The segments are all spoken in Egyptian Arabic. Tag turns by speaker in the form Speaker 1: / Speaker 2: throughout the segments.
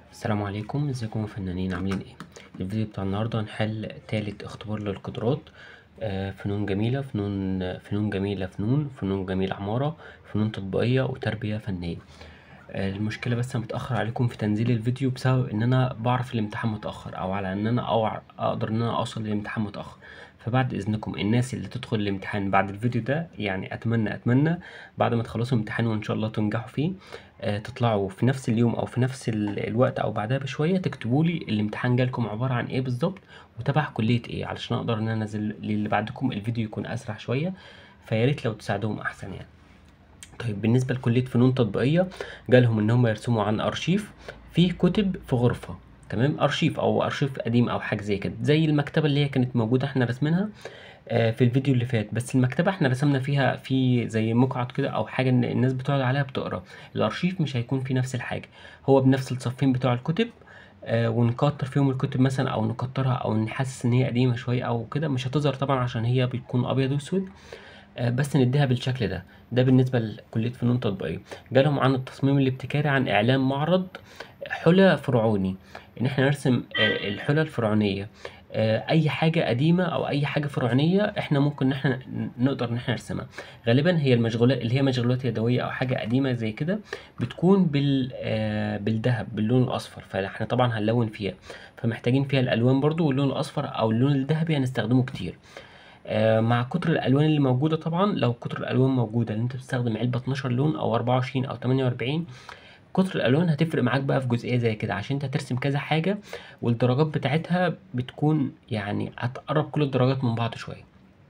Speaker 1: السلام عليكم ازيكم يا فنانين عاملين ايه الفيديو بتاع النهارده هنحل تالت اختبار للقدرات آه، فنون جميلة فنون فنون جميلة فنون فنون جميلة عمارة فنون تطبيقية وتربية فنية آه، المشكلة بس أنا متأخر عليكم في تنزيل الفيديو بسبب إن أنا بعرف الامتحان متأخر أو على إن أنا أوع- أقدر إن أنا أوصل للامتحان متأخر فبعد إذنكم الناس اللي تدخل الامتحان بعد الفيديو ده يعني أتمنى أتمنى بعد ما تخلصوا الامتحان وإن شاء الله تنجحوا فيه آه، تطلعوا في نفس اليوم او في نفس ال- الوقت او بعدها بشويه تكتبوا لي الامتحان جالكم عباره عن ايه بالظبط وتبع كليه ايه علشان اقدر ان انا انزل للي بعدكم الفيديو يكون اسرع شويه فيا ريت لو تساعدوهم احسن يعني طيب بالنسبه لكليه فنون تطبيقيه جالهم ان هم يرسموا عن ارشيف فيه كتب في غرفه تمام ارشيف او ارشيف قديم او حاجه زي كده زي المكتبه اللي هي كانت موجوده احنا رسمينها آه، في الفيديو اللي فات بس المكتبة احنا رسمنا فيها في زي مقعد كده او حاجة ان الناس بتقعد عليها بتقرا الارشيف مش هيكون فيه نفس الحاجة هو بنفس الصفين بتوع الكتب آه ونكتر فيهم الكتب مثلا او نكترها او نحسس ان هي قديمة شوية او كده مش هتظهر طبعا عشان هي بتكون ابيض واسود آه بس نديها بالشكل ده ده بالنسبة لكلية فنون تطبيقية جالهم عن التصميم الابتكاري عن اعلان معرض حلى فرعوني ان احنا نرسم آه، الحلى الفرعونية آه، اي حاجة قديمة او اي حاجة فرعونية احنا ممكن ان احنا نقدر ان احنا نرسمها غالبا هي المشغولات اللي هي مشغولات يدوية او حاجة قديمة زي كده بتكون بال آه، بالذهب باللون الاصفر فاحنا طبعا هنلون فيها فمحتاجين فيها الالوان برضو واللون الاصفر او اللون الذهبي هنستخدمه كتير آه، مع كتر الالوان اللي موجوده طبعا لو كتر الالوان موجوده ان انت بتستخدم علبه 12 لون او 24 او 48 كتر الالوان هتفرق معاك بقى في جزئيه زي كده عشان انت هترسم كذا حاجه والدرجات بتاعتها بتكون يعني هتقرب كل الدرجات من بعض شويه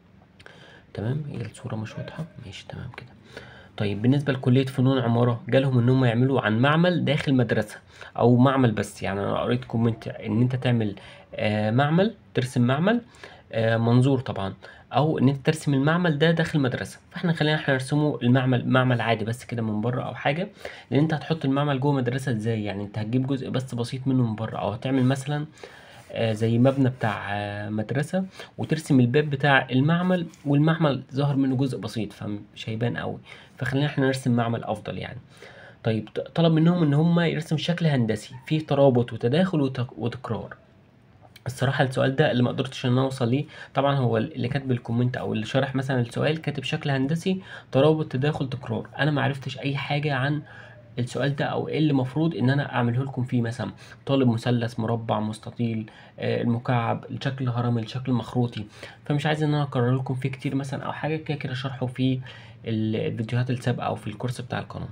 Speaker 1: تمام هي الصوره مش واضحه ماشي تمام كده طيب بالنسبه لكليه فنون عماره جالهم ان هم يعملوا عن معمل داخل مدرسه او معمل بس يعني انا قريت كومنت ان انت تعمل آه، معمل ترسم معمل آه، منظور طبعا او ان انت ترسم المعمل ده داخل مدرسه فاحنا خلينا احنا نرسمه المعمل معمل عادي بس كده من بره او حاجه لان انت هتحط المعمل جوه مدرسه ازاي يعني انت هتجيب جزء بس بسيط منه من بره او هتعمل مثلا آه، زي مبنى بتاع آه، مدرسه وترسم الباب بتاع المعمل والمعمل ظهر منه جزء بسيط فمش هيبان قوي فخلينا احنا نرسم معمل افضل يعني طيب ط- طلب منهم ان هم يرسم شكل هندسي فيه ترابط وتداخل وتك- وتكرار الصراحة السؤال ده اللي ما قدرتش ان انا اوصل ليه طبعا هو اللي كاتب الكومنت او اللي شارح مثلا السؤال كاتب شكل هندسي ترابط تداخل تكرار انا ما عرفتش اي حاجة عن السؤال ده او ايه اللي المفروض ان انا اعمله لكم فيه مثلا طالب مثلث مربع مستطيل آه، المكعب الشكل الهرمي الشكل المخروطي فمش عايز ان انا اكرر لكم فيه كتير مثلا او حاجة كده كده شرحه في ال- الفيديوهات السابقة او في الكورس بتاع القناة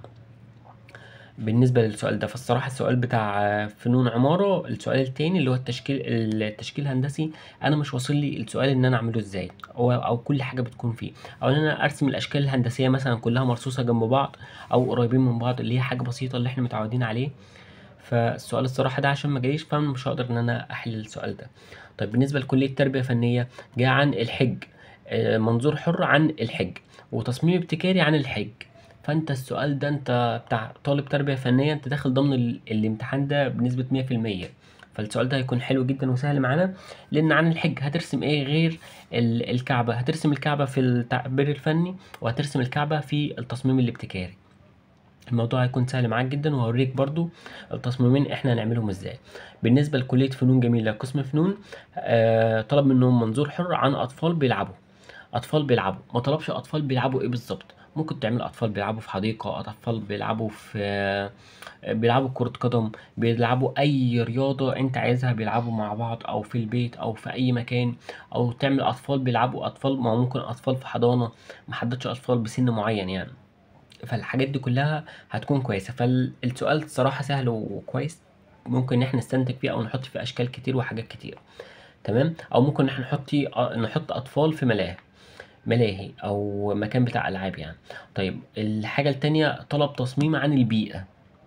Speaker 1: بالنسبة للسؤال ده فالصراحة السؤال بتاع آه، فنون عمارة السؤال التاني اللي هو التشكيل التشكيل الهندسي أنا مش واصل لي السؤال إن أنا أعمله إزاي أو أو كل حاجة بتكون فيه أو إن أنا أرسم الأشكال الهندسية مثلا كلها مرصوصة جنب بعض أو قريبين من بعض اللي هي حاجة بسيطة اللي إحنا متعودين عليه فالسؤال الصراحة ده عشان ما جاليش فأنا مش هقدر إن أنا أحل السؤال ده طيب بالنسبة لكلية تربية فنية جه عن الحج آه، منظور حر عن الحج وتصميم ابتكاري عن الحج فانت السؤال ده انت بتاع طالب تربية فنية انت داخل ضمن ال... الامتحان ده بنسبة مية في المية فالسؤال ده هيكون حلو جدا وسهل معانا لان عن الحج هترسم ايه غير ال... الكعبة هترسم الكعبة في التعبير الفني وهترسم الكعبة في التصميم الابتكاري الموضوع هيكون سهل معاك جدا وهوريك برضو التصميمين احنا هنعملهم ازاي بالنسبة لكلية فنون جميلة قسم فنون آه طلب منهم منظور حر عن اطفال بيلعبوا اطفال بيلعبوا ما طلبش اطفال بيلعبوا ايه بالظبط ممكن تعمل اطفال بيلعبوا في حديقه اطفال بيلعبوا في بيلعبوا كره قدم بيلعبوا اي رياضه انت عايزها بيلعبوا مع بعض او في البيت او في اي مكان او تعمل اطفال بيلعبوا اطفال ما هو ممكن اطفال في حضانه ما حددش اطفال بسن معين يعني فالحاجات دي كلها هتكون كويسه فالسؤال الصراحه سهل وكويس ممكن ان احنا نستنتج فيه او نحط فيه اشكال كتير وحاجات كتير تمام او ممكن ان احنا نحط نحط اطفال في ملاهي ملاهي او مكان بتاع العاب يعني طيب الحاجه التانية طلب تصميم عن البيئه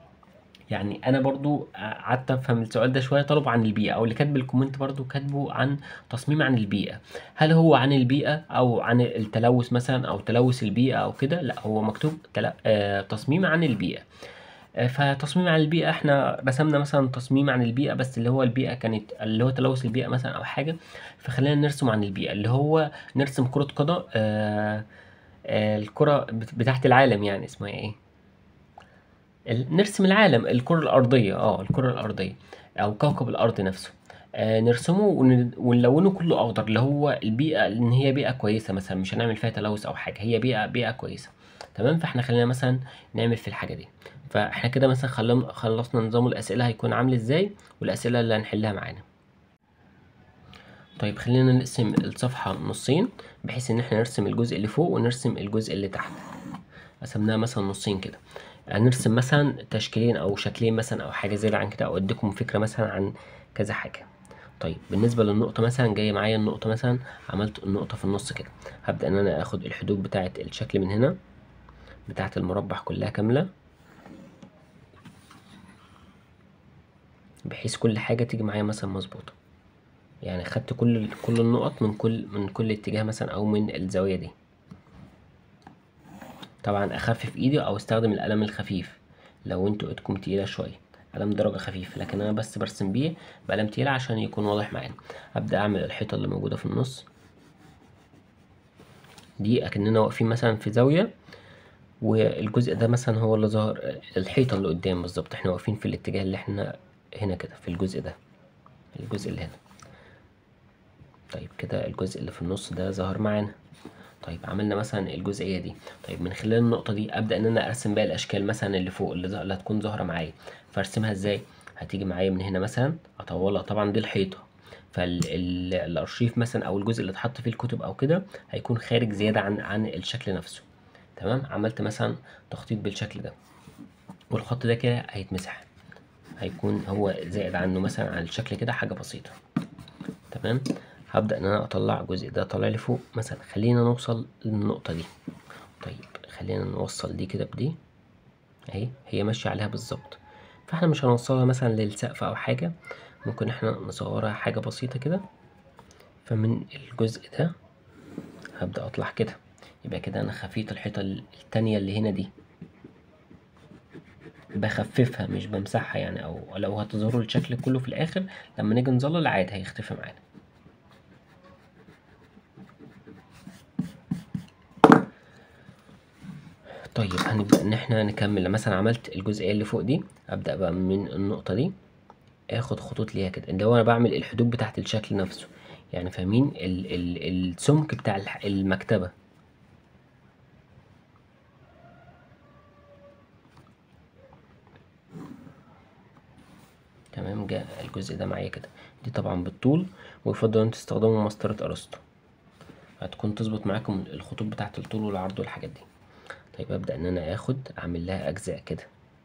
Speaker 1: يعني انا برضو قعدت افهم السؤال ده شويه طلب عن البيئه او اللي كاتب الكومنت برضو كاتبه عن تصميم عن البيئه هل هو عن البيئه او عن التلوث مثلا او تلوث البيئه او كده لا هو مكتوب تل... آه تصميم عن البيئه آه، فتصميم عن البيئة احنا رسمنا مثلا تصميم عن البيئة بس اللي هو البيئة كانت اللي هو تلوث البيئة مثلا أو حاجة فخلينا نرسم عن البيئة اللي هو نرسم كرة قدم آه آه الكرة بت- بتاعت العالم يعني اسمها ايه ال- نرسم العالم الكرة الأرضية اه الكرة الأرضية أو كوكب الأرض نفسه آه نرسمه ون- ونلونه كله أخضر اللي هو البيئة إن هي بيئة كويسة مثلا مش هنعمل فيها تلوث أو حاجة هي بيئة بيئة كويسة تمام فاحنا خلينا مثلا نعمل في الحاجة دي فاحنا كده مثلا خلم- خلصنا نظام الأسئلة هيكون عامل ازاي والأسئلة اللي هنحلها معانا طيب خلينا نقسم الصفحة نصين بحيث إن احنا نرسم الجزء اللي فوق ونرسم الجزء اللي تحت قسمناها مثلا نصين كده هنرسم مثلا تشكيلين أو شكلين مثلا أو حاجة زي عن كده أو أديكم فكرة مثلا عن كذا حاجة طيب بالنسبة للنقطة مثلا جاية معايا النقطة مثلا عملت النقطة في النص كده هبدأ إن أنا آخد الحدود بتاعة الشكل من هنا بتاعة المربع كلها كاملة بحيث كل حاجة تيجي معايا مثلا مظبوطة يعني خدت كل كل النقط من كل من كل اتجاه مثلا او من الزاويه دي طبعا اخفف ايدي او استخدم القلم الخفيف لو انتوا ايدكم تقيله شويه قلم درجه خفيف لكن انا بس برسم بيه بقلم تقيل عشان يكون واضح معانا ابدا اعمل الحيطه اللي موجوده في النص دي اكننا واقفين مثلا في زاويه والجزء ده مثلا هو اللي ظهر الحيطه اللي قدام بالظبط احنا واقفين في الاتجاه اللي احنا هنا كده في الجزء ده الجزء اللي هنا طيب كده الجزء اللي في النص ده ظهر معانا طيب عملنا مثلا الجزئيه دي طيب من خلال النقطه دي ابدا ان انا ارسم بقى الاشكال مثلا اللي فوق اللي, ظه- اللي هتكون ظاهره معايا فارسمها ازاي هتيجي معايا من هنا مثلا اطولها طبعا دي الحيطه فالارشيف مثلا او الجزء اللي اتحط فيه الكتب او كده هيكون خارج زياده عن عن الشكل نفسه تمام عملت مثلا تخطيط بالشكل ده والخط ده كده هيتمسح هيكون هو زائد عنه مثلا عن الشكل كده حاجه بسيطه تمام هبدأ ان انا اطلع الجزء ده طالع لفوق مثلا خلينا نوصل للنقطة دي طيب خلينا نوصل دي كده بدي اهي هي ماشية عليها بالظبط فاحنا مش هنوصلها مثلا للسقف او حاجة ممكن احنا نصورها حاجة بسيطة كده فمن الجزء ده هبدأ اطلع كده يبقى كده انا خفيت الحيطة التانية اللي هنا دي بخففها مش بمسحها يعني او لو هتظهروا الشكل كله في الاخر لما نيجي نظلل عادي هيختفي معانا طيب هنبدأ إن إحنا نكمل مثلا عملت الجزئية اللي فوق دي أبدأ بقى من النقطة دي آخد خطوط ليها كده اللي هو أنا بعمل الحدود بتاعة الشكل نفسه يعني فاهمين ال ال السمك بتاع الح- المكتبة تمام جاء الجزء ده معايا كده دي طبعا بالطول ويفضل ان تستخدموا مسطرة ارسطو هتكون تظبط معاكم الخطوط بتاعة الطول والعرض والحاجات دي طيب ابدأ ان انا اخد اعمل لها اجزاء كده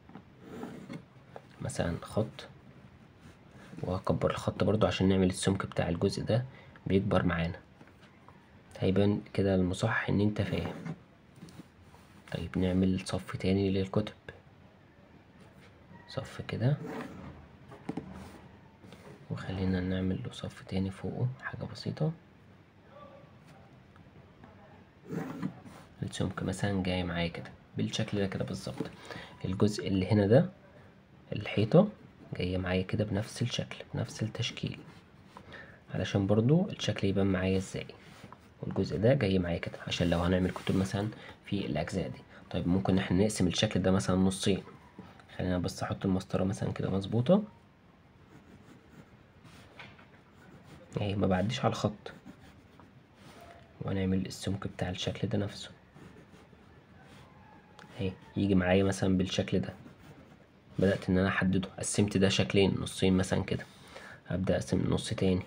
Speaker 1: مثلا خط وهكبر الخط برضو عشان نعمل السمك بتاع الجزء ده بيكبر معانا هيبان كده المصحح ان انت فاهم طيب نعمل صف تاني للكتب صف كده وخلينا نعمل له صف تاني فوقه حاجة بسيطة السمك مثلا جاي معايا كده بالشكل ده كده بالظبط الجزء اللي هنا ده الحيطة جاية معايا كده بنفس الشكل بنفس التشكيل علشان برضو الشكل يبان معايا ازاي والجزء ده جاي معايا كده عشان لو هنعمل كتب مثلا في الأجزاء دي طيب ممكن احنا نقسم الشكل ده مثلا نصين خلينا بس احط المسطرة مثلا كده مظبوطة اهي ما بعديش على الخط ونعمل السمك بتاع الشكل ده نفسه اهي يجي معايا مثلا بالشكل ده بدأت ان انا احدده قسمت ده شكلين نصين مثلا كده هبدأ اقسم نص تاني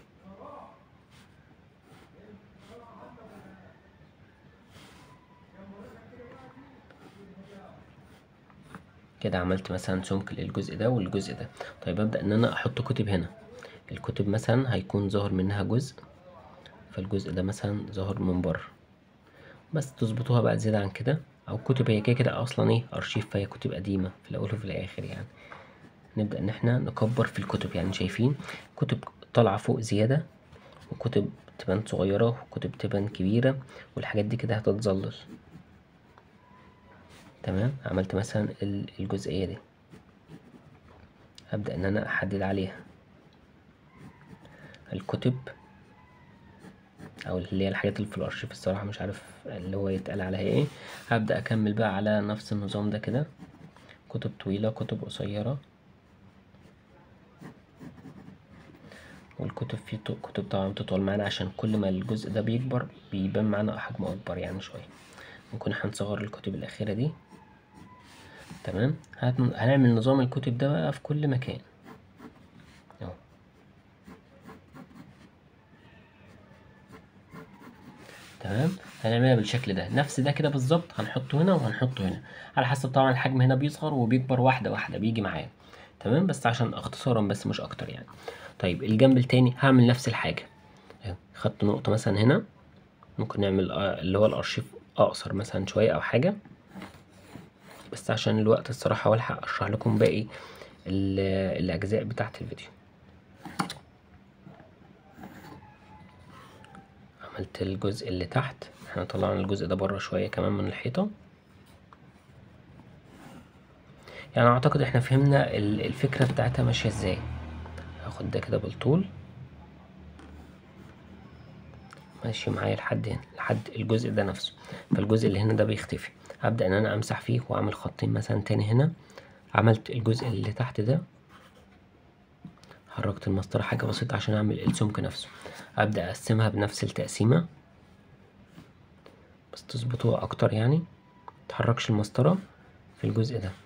Speaker 1: كده عملت مثلا سمك للجزء ده والجزء ده طيب ابدأ ان انا احط كتب هنا الكتب مثلا هيكون ظاهر منها جزء فالجزء ده مثلا ظاهر من بره بس تظبطوها بقى زيادة عن كده او كتب هي كده كده اصلا ايه ارشيف فهي كتب قديمة في الاول وفي الاخر يعني نبدأ ان احنا نكبر في الكتب يعني شايفين كتب طالعة فوق زيادة وكتب تبان صغيرة وكتب تبان كبيرة والحاجات دي كده هتتظلل تمام عملت مثلا ال- الجزئية دي هبدأ ان انا احدد عليها الكتب او اللي هي الحاجات اللي في الارشيف الصراحة مش عارف اللي هو يتقال عليها ايه هبدأ اكمل بقى على نفس النظام ده كده كتب طويلة كتب قصيرة والكتب فيه ط- كتب طبعا بتطول معانا عشان كل ما الجزء ده بيكبر بيبان معانا حجمه أكبر يعني شوية ممكن هنصغر الكتب الأخيرة دي تمام هت- هنعمل نظام الكتب ده بقى في كل مكان اهو تمام هنعملها بالشكل ده نفس ده كده بالظبط هنحطه هنا وهنحطه هنا على حسب طبعا الحجم هنا بيصغر وبيكبر واحدة واحدة بيجي معايا تمام بس عشان اختصارا بس مش اكتر يعني طيب الجنب التاني هعمل نفس الحاجة اهو خدت نقطة مثلا هنا ممكن نعمل آه، اللي هو الارشيف اقصر مثلا شوية او حاجة بس عشان الوقت الصراحة والحق اشرح لكم باقي ال- الاجزاء بتاعة الفيديو عملت الجزء اللي تحت احنا طلعنا الجزء ده بره شوية كمان من الحيطة يعني اعتقد احنا فهمنا ال- الفكرة بتاعتها ماشية ازاي هاخد ده كده بالطول ماشي معايا لحد هنا لحد الجزء ده نفسه فالجزء اللي هنا ده بيختفي هبدأ ان انا امسح فيه واعمل خطين مثلا تاني هنا عملت الجزء اللي تحت ده حركت المسطرة حاجة بسيطة عشان اعمل السمك نفسه ابدأ اقسمها بنفس التقسيمة بس تظبطوها اكتر يعني متحركش المسطرة في الجزء ده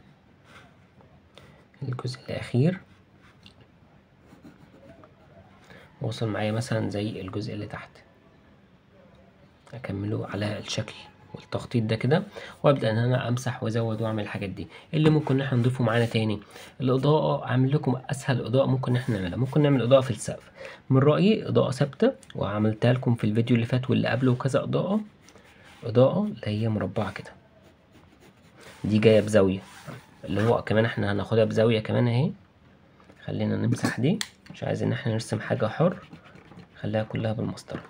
Speaker 1: الجزء الاخير وصل معايا مثلا زي الجزء اللي تحت اكمله على الشكل والتخطيط ده كده وابدا ان انا امسح وازود واعمل الحاجات دي اللي ممكن ان احنا نضيفه معانا تاني الاضاءه اعمل لكم اسهل اضاءه ممكن ان احنا نعملها ممكن نعمل اضاءه في السقف من رايي اضاءه ثابته وعملتها لكم في الفيديو اللي فات واللي قبله كذا اضاءه اضاءه اللي هي مربعه كده دي جايه بزاويه اللي هو كمان احنا هناخدها بزاويه كمان اهي خلينا نمسح دي مش عايز ان احنا نرسم حاجه حر خليها كلها بالمسطره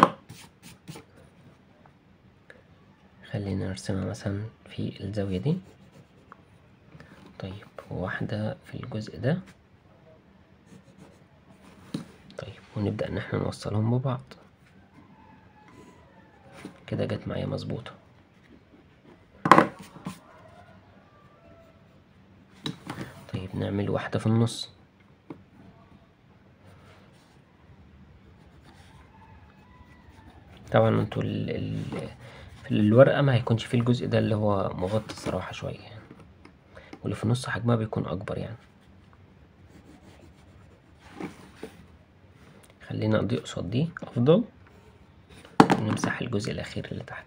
Speaker 1: خلينا نرسمها مثلا في الزاوية دي طيب واحدة في الجزء ده طيب ونبدأ ان احنا نوصلهم ببعض كده جت معايا مظبوطة طيب نعمل واحدة في النص طبعا انتوا ال ال في الورقة ما هيكونش فيه الجزء ده اللي هو مغطي الصراحة شوية يعني واللي في النص حجمها بيكون أكبر يعني خلينا دي قصاد دي أفضل ونمسح الجزء الأخير اللي تحت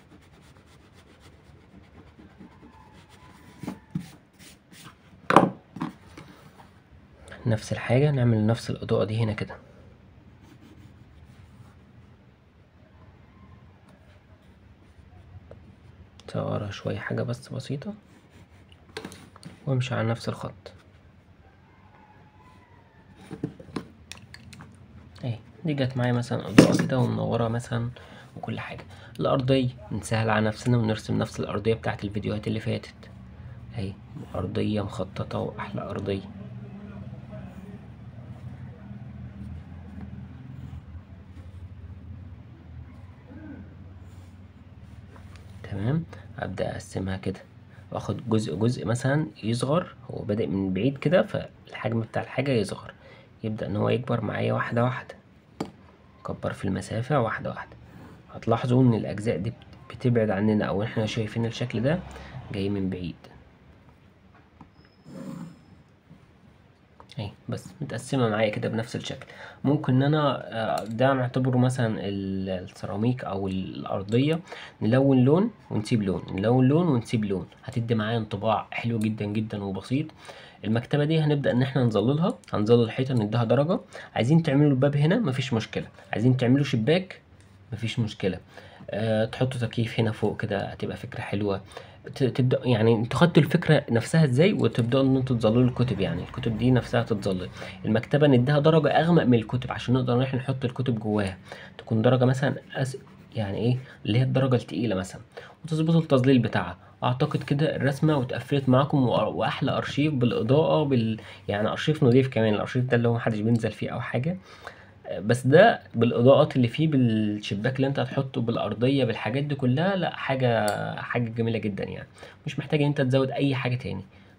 Speaker 1: نفس الحاجة نعمل نفس الإضاءة دي هنا كده صغرها شوية حاجة بس بسيطة وامشي على نفس الخط اهي دي جت معايا مثلا اضاءة كده ومنورة مثلا وكل حاجة الأرضية نسهل على نفسنا ونرسم نفس الأرضية بتاعت الفيديوهات اللي فاتت اهي أرضية مخططة وأحلى أرضية تمام ابدا اقسمها كده واخد جزء جزء مثلا يصغر هو بادئ من بعيد كده فالحجم بتاع الحاجه يصغر يبدا ان هو يكبر معايا واحده واحده اكبر في المسافه واحده واحده هتلاحظوا ان الاجزاء دي بتبعد عننا او احنا شايفين الشكل ده جاي من بعيد اهي بس متقسمه معايا كده بنفس الشكل ممكن ان انا آه، ده نعتبره مثلا ال- السيراميك او الارضيه نلون لون ونسيب لون نلون لون ونسيب لون هتدي معايا انطباع حلو جدا جدا وبسيط المكتبه دي هنبدا ان احنا نظللها هنظلل الحيطه نديها درجه عايزين تعملوا الباب هنا مفيش مشكله عايزين تعملوا شباك مفيش مشكله أه تحطوا تكييف هنا فوق كده هتبقى فكره حلوه ت- تبدا يعني انتوا خدتوا الفكره نفسها ازاي وتبداوا ان انتوا تظللوا الكتب يعني الكتب دي نفسها تتظلل المكتبه نديها درجه اغمق من الكتب عشان نقدر ان احنا نحط الكتب جواها تكون درجه مثلا أس... يعني ايه اللي هي الدرجه التقيله مثلا وتظبطوا التظليل بتاعها اعتقد كده الرسمه واتقفلت معاكم وأ- واحلى ارشيف بالاضاءه بال يعني ارشيف نضيف كمان الارشيف ده اللي هو محدش بينزل فيه او حاجه بس ده بالاضاءات اللي فيه بالشباك اللي انت هتحطه بالارضيه بالحاجات دي كلها لا حاجه حاجه جميله جدا يعني مش محتاج ان انت تزود اي حاجه تاني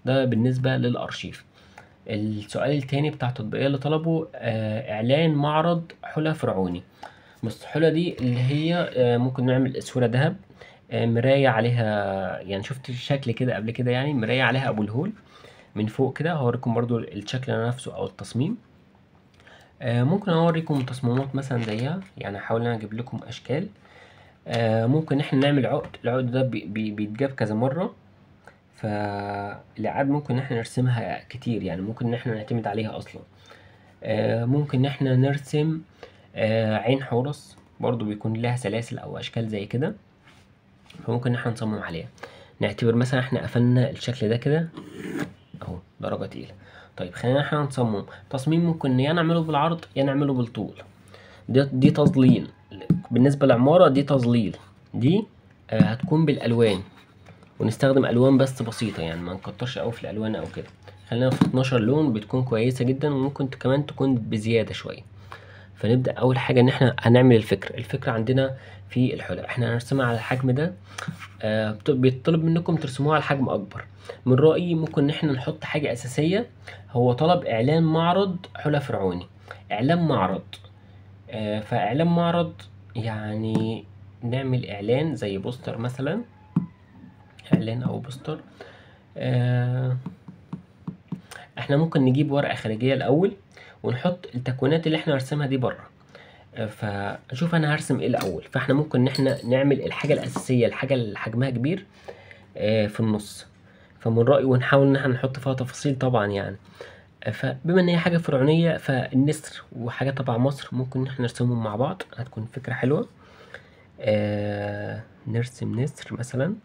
Speaker 1: ده بالنسبة للأرشيف السؤال التاني بتاع التطبيقية اللي طلبه آه إعلان معرض حلى فرعوني بص الحلى دي اللي هي آه ممكن نعمل اسورة دهب آه مراية عليها يعني شفت الشكل كده قبل كده يعني مراية عليها أبو الهول من فوق كده هوريكم برضو الشكل نفسه أو التصميم آه ممكن أوريكم تصميمات مثلا زيها يعني أحاول إن أنا أجيب لكم أشكال آه ممكن إحنا نعمل عقد العقد ده بي بي بيتجاب كذا مرة فالألعاب ممكن إن إحنا نرسمها كتير يعني ممكن إن إحنا نعتمد عليها أصلا آه ممكن إن إحنا نرسم آه عين حورس برضو بيكون لها سلاسل أو أشكال زي كده فممكن إن إحنا نصمم عليها نعتبر مثلا إحنا قفلنا الشكل ده كده أهو درجة تقيلة طيب خلينا إحنا نصمم تصميم ممكن يا نعمله بالعرض يا نعمله بالطول دي, دي تظليل بالنسبة للعمارة دي تظليل دي آه هتكون بالألوان ونستخدم ألوان بس بسيطة يعني ما نكترش أوي في الألوان أو كده خلينا في 12 لون بتكون كويسة جدا وممكن كمان تكون بزيادة شوية فنبدأ أول حاجة إن إحنا هنعمل الفكرة الفكرة عندنا في الحلة إحنا هنرسمها على الحجم ده آه بيطلب منكم ترسموها على حجم أكبر من رأيي ممكن إن إحنا نحط حاجة أساسية هو طلب إعلان معرض حلى فرعوني إعلان معرض آه فإعلان معرض يعني نعمل إعلان زي بوستر مثلا إعلان أو بوستر آه إحنا ممكن نجيب ورقة خارجية الأول ونحط التكوينات اللي إحنا هنرسمها دي بره فشوف أنا هرسم إيه الأول فإحنا ممكن إن إحنا نعمل الحاجة الأساسية الحاجة اللي حجمها كبير آه في النص فمن رأيي ونحاول إن إحنا نحط فيها تفاصيل طبعا يعني فبما إن هي حاجة فرعونية فالنسر وحاجة تبع مصر ممكن إن إحنا نرسمهم مع بعض هتكون فكرة حلوة آه نرسم نسر مثلا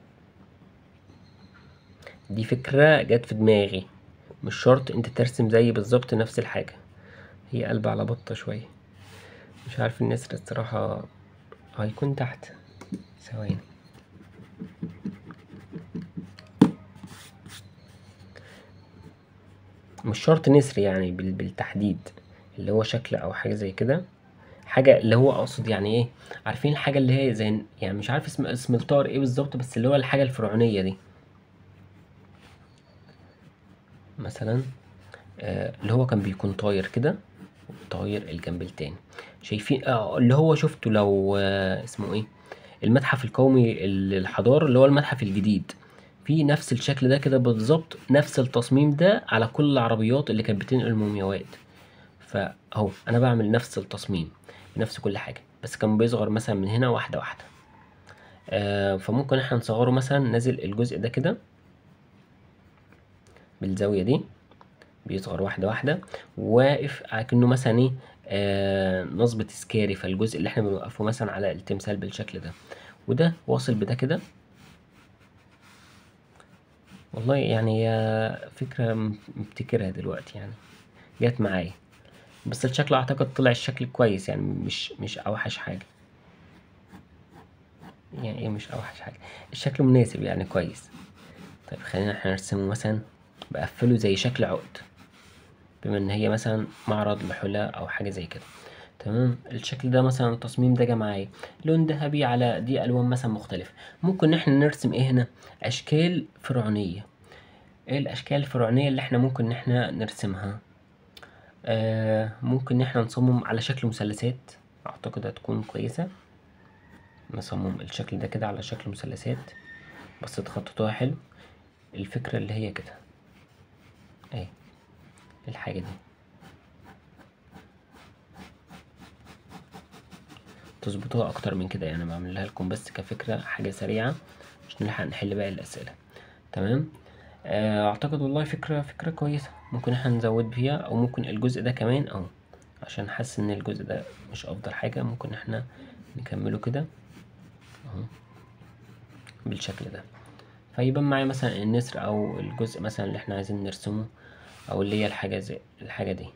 Speaker 1: دي فكرة جت في دماغي مش شرط انت ترسم زي بالظبط نفس الحاجة هي قلب على بطة شوية مش عارف النسر الصراحة هيكون تحت ثواني مش شرط نسر يعني بالتحديد اللي هو شكل او حاجة زي كده حاجة اللي هو اقصد يعني ايه عارفين الحاجة اللي هي زي يعني مش عارف اسم اسم الطائر ايه بالظبط بس اللي هو الحاجة الفرعونية دي مثلا آه اللي هو كان بيكون طاير كده طاير الجنب التاني شايفين آه اللي هو شفته لو آه اسمه ايه المتحف القومي للحضارة اللي هو المتحف الجديد في نفس الشكل ده كده بالظبط نفس التصميم ده على كل العربيات اللي كانت بتنقل المومياوات فاهو انا بعمل نفس التصميم بنفس كل حاجة بس كان بيصغر مثلا من هنا واحدة واحدة آه فممكن احنا نصغره مثلا نازل الجزء ده كده بالزاوية دي بيصغر واحدة واحدة واقف كأنه مثلا ايه آه نصب تذكاري فالجزء اللي احنا بنوقفه مثلا على التمثال بالشكل ده وده واصل بده كده والله يعني هي فكرة مبتكرها دلوقتي يعني جت معايا بس الشكل اعتقد طلع الشكل كويس يعني مش مش اوحش حاجة يعني ايه مش اوحش حاجة الشكل مناسب يعني كويس طيب خلينا احنا نرسمه مثلا بقفله زي شكل عقد بما ان هي مثلا معرض لحلة او حاجة زي كده تمام الشكل ده مثلا التصميم ده جه معايا لون ذهبي على دي الوان مثلا مختلفة ممكن ان احنا نرسم ايه هنا اشكال فرعونية ايه الاشكال الفرعونية اللي احنا ممكن ان احنا نرسمها آه ممكن ان احنا نصمم على شكل مثلثات اعتقد هتكون كويسة نصمم الشكل ده كده على شكل مثلثات بس تخططوها حلو الفكرة اللي هي كده اهي الحاجة دي تظبطوها اكتر من كده يعني بعملها لكم بس كفكرة حاجة سريعة عشان نلحق نحل باقي الاسئلة تمام آه، اعتقد والله فكرة فكرة كويسة ممكن احنا نزود فيها او ممكن الجزء ده كمان او عشان حاسس ان الجزء ده مش افضل حاجة ممكن احنا نكمله كده اهو بالشكل ده فيبان معايا مثلا النسر او الجزء مثلا اللي احنا عايزين نرسمه او اللي هي الحاجة زي الحاجة دي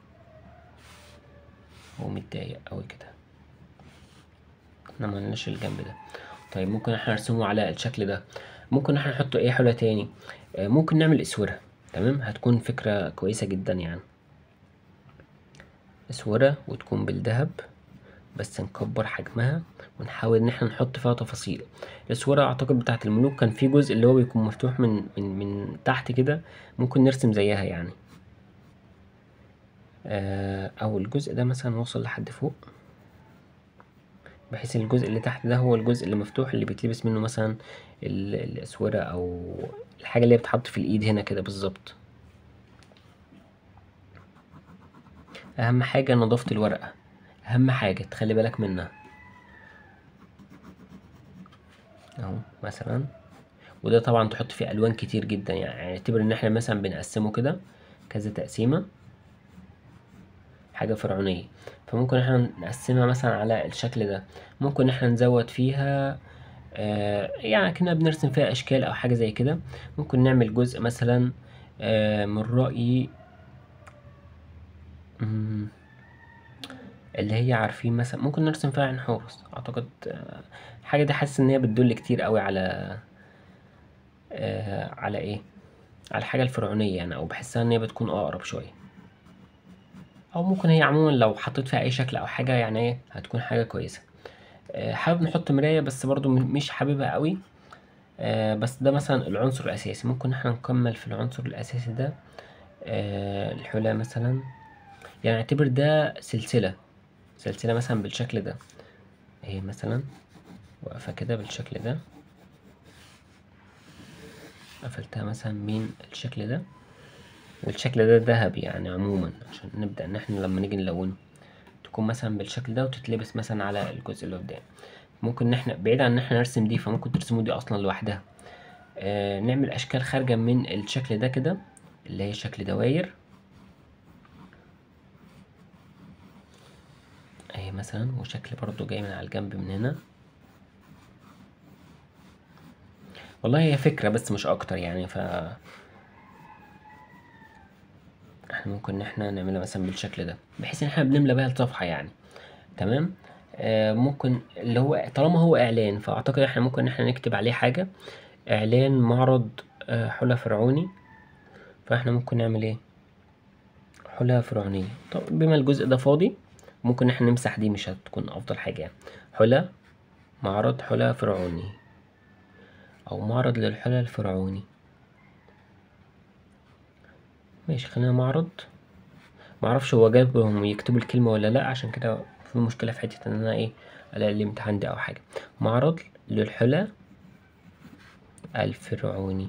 Speaker 1: هو متضايق اوي كده احنا ملناش الجنب ده طيب ممكن احنا نرسمه على الشكل ده ممكن احنا نحط ايه حلوة تاني آه ممكن نعمل اسورة تمام هتكون فكرة كويسة جدا يعني اسورة وتكون بالذهب بس نكبر حجمها ونحاول ان احنا نحط فيها تفاصيل الصورة اعتقد بتاعة الملوك كان في جزء اللي هو بيكون مفتوح من من من تحت كده ممكن نرسم زيها يعني آه، او الجزء ده مثلا وصل لحد فوق بحيث الجزء اللي تحت ده هو الجزء اللي مفتوح اللي بيتلبس منه مثلا ال- الاسورة او الحاجة اللي هي بتتحط في الايد هنا كده بالظبط اهم حاجة نظافة الورقة اهم حاجة تخلي بالك منها اهو مثلا وده طبعا تحط فيه الوان كتير جدا يعني اعتبر ان احنا مثلا بنقسمه كده كذا تقسيمة حاجة فرعونية فممكن احنا نقسمها مثلا على الشكل ده ممكن احنا نزود فيها آه يعني كنا بنرسم فيها اشكال او حاجة زي كده ممكن نعمل جزء مثلا آه من رأيي مم، اللي هي عارفين مثلا ممكن نرسم فيها عين حورس اعتقد آه، حاجة دي حاسس ان هي بتدل كتير قوي على آه على ايه على الحاجة الفرعونية يعني او بحسها ان هي بتكون اقرب شوية او ممكن هي عموما لو حطيت فيها اي شكل او حاجة يعني ايه هتكون حاجة كويسة آه، حابب نحط مراية بس برضو م- مش حاببها قوي آه، بس ده مثلا العنصر الاساسي ممكن احنا نكمل في العنصر الاساسي ده آه، الحلى مثلا يعني اعتبر ده سلسلة سلسلة مثلا بالشكل ده اهي مثلا واقفة كده بالشكل ده قفلتها مثلا من الشكل ده والشكل ده ذهب يعني عموما عشان نبدأ ان احنا لما نيجي نلونه تكون مثلا بالشكل ده وتتلبس مثلا على الجزء اللي قدام ممكن ان احنا بعيد عن ان احنا نرسم دي فممكن ترسموا دي اصلا لوحدها آه نعمل اشكال خارجة من الشكل ده كده اللي هي شكل دواير اهي مثلا وشكل برضو جاي من على الجنب من هنا والله هي فكرة بس مش اكتر يعني ف احنا ممكن ان احنا نعملها مثلا بالشكل ده بحيث ان احنا بنملى بيها الصفحة يعني تمام آه ممكن اللي هو طالما هو اعلان فاعتقد احنا ممكن ان احنا نكتب عليه حاجة اعلان معرض آه حلى فرعوني فاحنا ممكن نعمل ايه حلى فرعونية طب بما الجزء ده فاضي ممكن ان احنا نمسح دي مش هتكون افضل حاجة يعني حلى معرض حلى فرعوني او معرض للحلى الفرعوني ماشي خلينا معرض معرفش هو جابهم يكتبوا الكلمة ولا لأ عشان كده في مشكلة في حتة إن أنا إيه ألاقي الامتحان ده أو حاجة معرض للحلى الفرعوني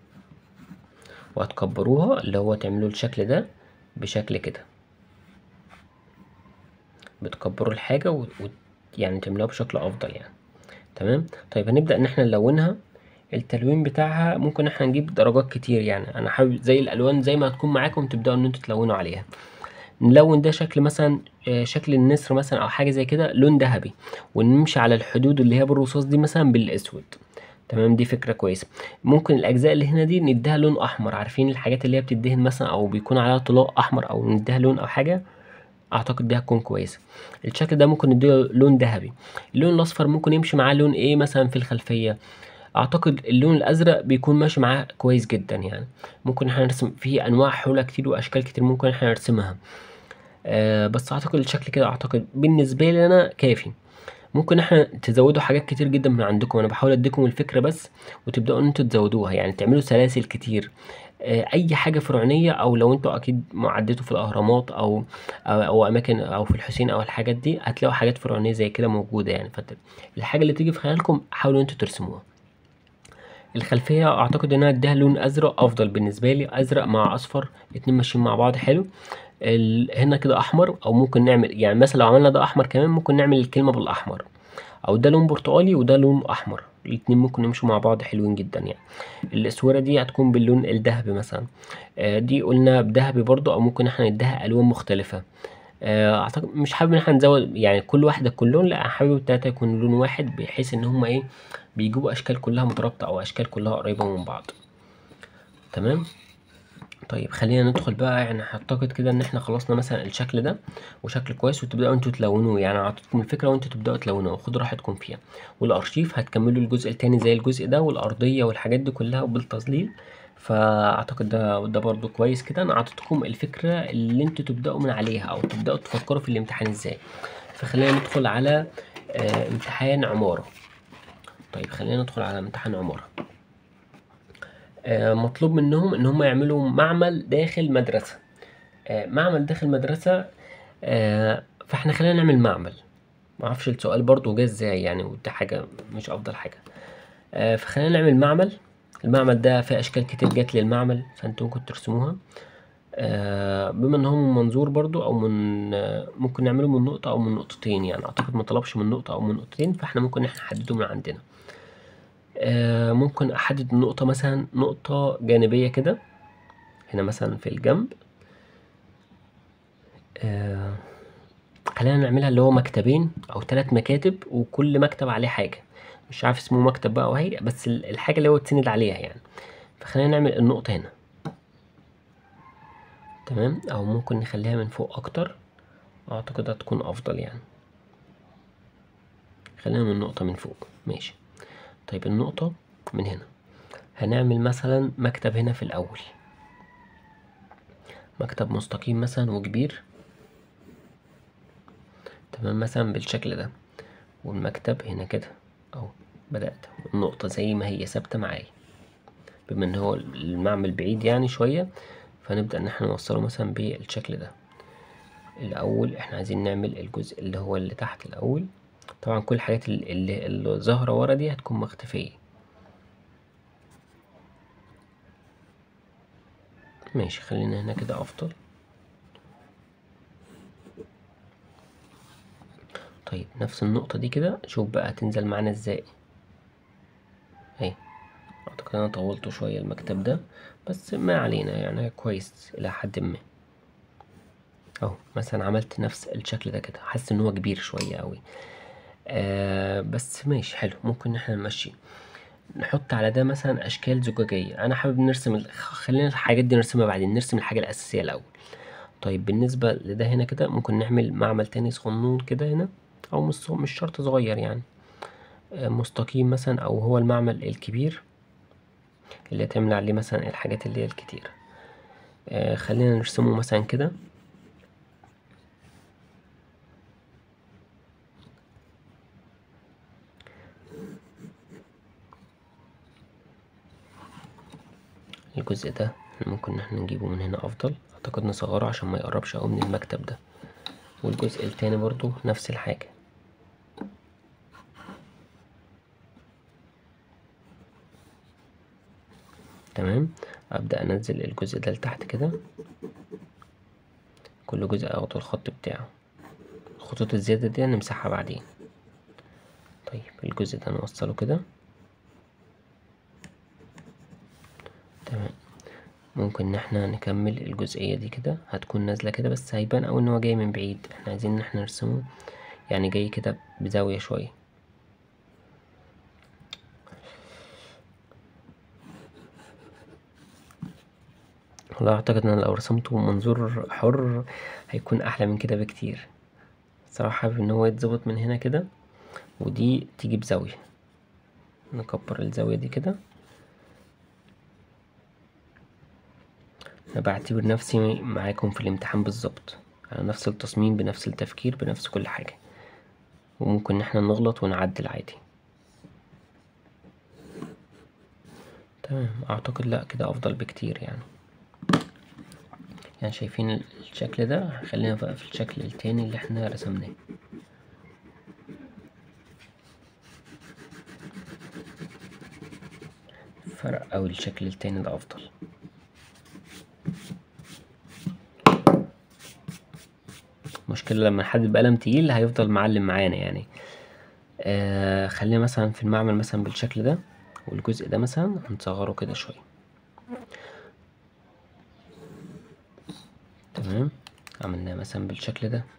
Speaker 1: وهتكبروها اللي هو تعملوا الشكل ده بشكل كده بتكبروا الحاجة و... و... يعني تعملوها بشكل أفضل يعني تمام طيب هنبدأ إن احنا نلونها التلوين بتاعها ممكن احنا نجيب درجات كتير يعني أنا حابب زي الألوان زي ما هتكون معاكم تبدأوا إن انتوا تلونوا عليها نلون ده شكل مثلا آه، شكل النسر مثلا او حاجه زي كده لون ذهبي ونمشي على الحدود اللي هي بالرصاص دي مثلا بالاسود تمام دي فكره كويسه ممكن الاجزاء اللي هنا دي نديها لون احمر عارفين الحاجات اللي هي بتدهن مثلا او بيكون عليها طلاء احمر او نديها لون او حاجه اعتقد دي هتكون كويسه الشكل ده ممكن نديله لون ذهبي اللون الاصفر ممكن يمشي معاه لون ايه مثلا في الخلفيه اعتقد اللون الازرق بيكون ماشي معاه كويس جدا يعني ممكن احنا نرسم فيه انواع حولة كتير واشكال كتير ممكن احنا نرسمها آه بس اعتقد الشكل كده اعتقد بالنسبه لي انا كافي ممكن احنا تزودوا حاجات كتير جدا من عندكم انا بحاول اديكم الفكره بس وتبداوا ان انتوا تزودوها يعني تعملوا سلاسل كتير آه، اي حاجه فرعونيه او لو انتوا اكيد عديتوا في الاهرامات او او, أو اماكن او في الحسين او الحاجات دي هتلاقوا حاجات فرعونيه زي كده موجوده يعني فالحاجه اللي تيجي في خيالكم حاولوا انتوا ترسموها الخلفيه اعتقد ان انا اديها لون ازرق افضل بالنسبه لي ازرق مع اصفر الاتنين ماشيين مع بعض حلو ال... هنا كده احمر او ممكن نعمل يعني مثلا لو عملنا ده احمر كمان ممكن نعمل الكلمه بالاحمر او ده لون برتقالي وده لون احمر الاتنين ممكن يمشوا مع بعض حلوين جدا يعني الاسوره دي هتكون باللون الذهبي مثلا آه دي قلنا بذهبي برضو او ممكن احنا نديها الوان مختلفه آه، اعتقد مش حابب ان احنا نزود يعني كل واحده كل لون لا حابب التلاته يكون لون واحد بحيث ان هما ايه بيجيبوا اشكال كلها مترابطه او اشكال كلها قريبه من بعض تمام طيب خلينا ندخل بقى يعني اعتقد كده ان احنا خلصنا مثلا الشكل ده وشكل كويس وتبداوا انتوا تلونوه يعني اعطيتكم الفكره وانتوا تبداوا تلونوه خدوا راحتكم فيها والارشيف هتكملوا الجزء التاني زي الجزء ده والارضيه والحاجات دي كلها وبالتظليل فاعتقد ده ده برضو كويس كده انا اعطيتكم الفكره اللي انتوا تبداوا من عليها او تبداوا تفكروا في الامتحان ازاي فخلينا ندخل على آه امتحان عمارة طيب خلينا ندخل على امتحان عمارة آه مطلوب منهم ان هم يعملوا معمل داخل مدرسة آه معمل داخل مدرسة آه فاحنا خلينا نعمل معمل معرفش السؤال برضو جه ازاي يعني ودي حاجة مش افضل حاجة آه فخلينا نعمل معمل المعمل ده فيه اشكال كتير جات للمعمل فانتوا ممكن ترسموها آه بما ان هو من منظور برضو او من آه ممكن نعمله من نقطة او من نقطتين يعني اعتقد ما طلبش من نقطة او من نقطتين فاحنا ممكن احنا نحدده من عندنا آه ممكن احدد النقطة مثلا نقطة جانبية كده هنا مثلا في الجنب آه خلينا نعملها اللي هو مكتبين او ثلاث مكاتب وكل مكتب عليه حاجة مش عارف اسمه مكتب بقى او هيئة بس الحاجة اللي هو تسند عليها يعني فخلينا نعمل النقطة هنا تمام او ممكن نخليها من فوق اكتر اعتقد هتكون افضل يعني خلينا من النقطة من فوق ماشي طيب النقطة من هنا هنعمل مثلا مكتب هنا في الاول مكتب مستقيم مثلا وكبير تمام مثلا بالشكل ده والمكتب هنا كده اهو بدأت النقطة زي ما هي ثابتة معايا بما ان هو المعمل بعيد يعني شوية فنبدأ ان احنا نوصله مثلا بالشكل ده الاول احنا عايزين نعمل الجزء اللي هو اللي تحت الاول طبعا كل الحاجات اللي, اللي ظاهرة ورا دي هتكون مختفية ماشي خلينا هنا كده افضل طيب نفس النقطة دي كده شوف بقى هتنزل معانا ازاي اهي اعتقد انا طولته شوية المكتب ده بس ما علينا يعني كويس الى حد ما اهو مثلا عملت نفس الشكل ده كده حاسس ان هو كبير شوية اوي آه بس ماشي حلو ممكن احنا نمشي نحط على ده مثلا اشكال زجاجية انا حابب نرسم ال... خلينا الحاجات دي نرسمها بعدين نرسم الحاجة الاساسية الاول طيب بالنسبة لده هنا كده ممكن نعمل معمل تاني صغنون كده هنا او مش مش شرط صغير يعني آه مستقيم مثلا او هو المعمل الكبير اللي هتعمل عليه مثلا الحاجات اللي هي الكتيرة آه خلينا نرسمه مثلا كده الجزء ده ممكن ان احنا نجيبه من هنا افضل اعتقد نصغره عشان ما يقربش اوي من المكتب ده والجزء التاني برضو نفس الحاجة تمام ابدأ انزل الجزء ده لتحت كده كل جزء اخد الخط بتاعه الخطوط الزيادة دي نمسحها بعدين طيب الجزء ده نوصله كده تمام ممكن ان احنا نكمل الجزئية دي كده هتكون نازلة كده بس هيبان اوي ان هو جاي من بعيد احنا عايزين ان احنا نرسمه يعني جاي كده بزاوية شوية والله اعتقد ان انا لو رسمته منظور حر هيكون احلى من كده بكتير صراحة حابب ان هو يتظبط من هنا كده ودي تيجي بزاوية نكبر الزاوية دي كده انا بعتبر نفسي معاكم في الامتحان بالظبط على نفس التصميم بنفس التفكير بنفس كل حاجة وممكن ان احنا نغلط ونعدل عادي تمام اعتقد لا كده افضل بكتير يعني يعني شايفين الشكل ده خلينا بقى في الشكل التاني اللي احنا رسمناه فرق اوي الشكل التاني ده افضل مشكلة لما نحدد بقلم تقيل هيفضل معلم معانا يعني آه خلينا مثلا في المعمل مثلا بالشكل ده والجزء ده مثلا هنصغره كده شوية تمام عملناه مثلا بالشكل ده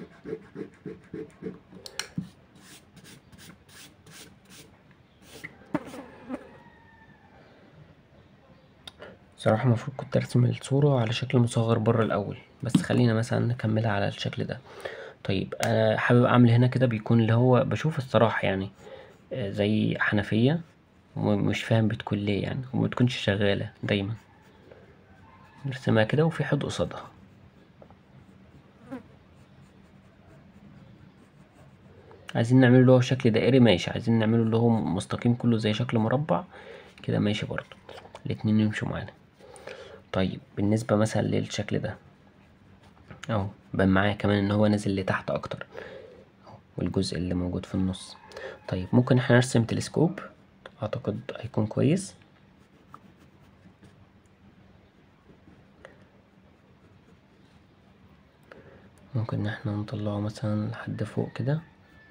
Speaker 1: صراحة المفروض كنت ارسم الصورة على شكل مصغر بره الاول بس خلينا مثلا نكملها على الشكل ده طيب انا حابب اعمل هنا كده بيكون اللي هو بشوف الصراحة يعني آه، زي حنفية ومش فاهم بتكون ليه يعني ومبتكونش شغالة دايما نرسمها كده وفي حد قصادها عايزين نعمله اللي هو شكل دائري ماشي عايزين نعمله اللي هو مستقيم كله زي شكل مربع كده ماشي برضو الاتنين يمشوا معانا طيب بالنسبة مثلا للشكل ده اهو بان معايا كمان ان هو نازل لتحت اكتر أهو، والجزء اللي موجود في النص طيب ممكن احنا نرسم تلسكوب اعتقد هيكون كويس ممكن ان احنا نطلعه مثلا لحد فوق كده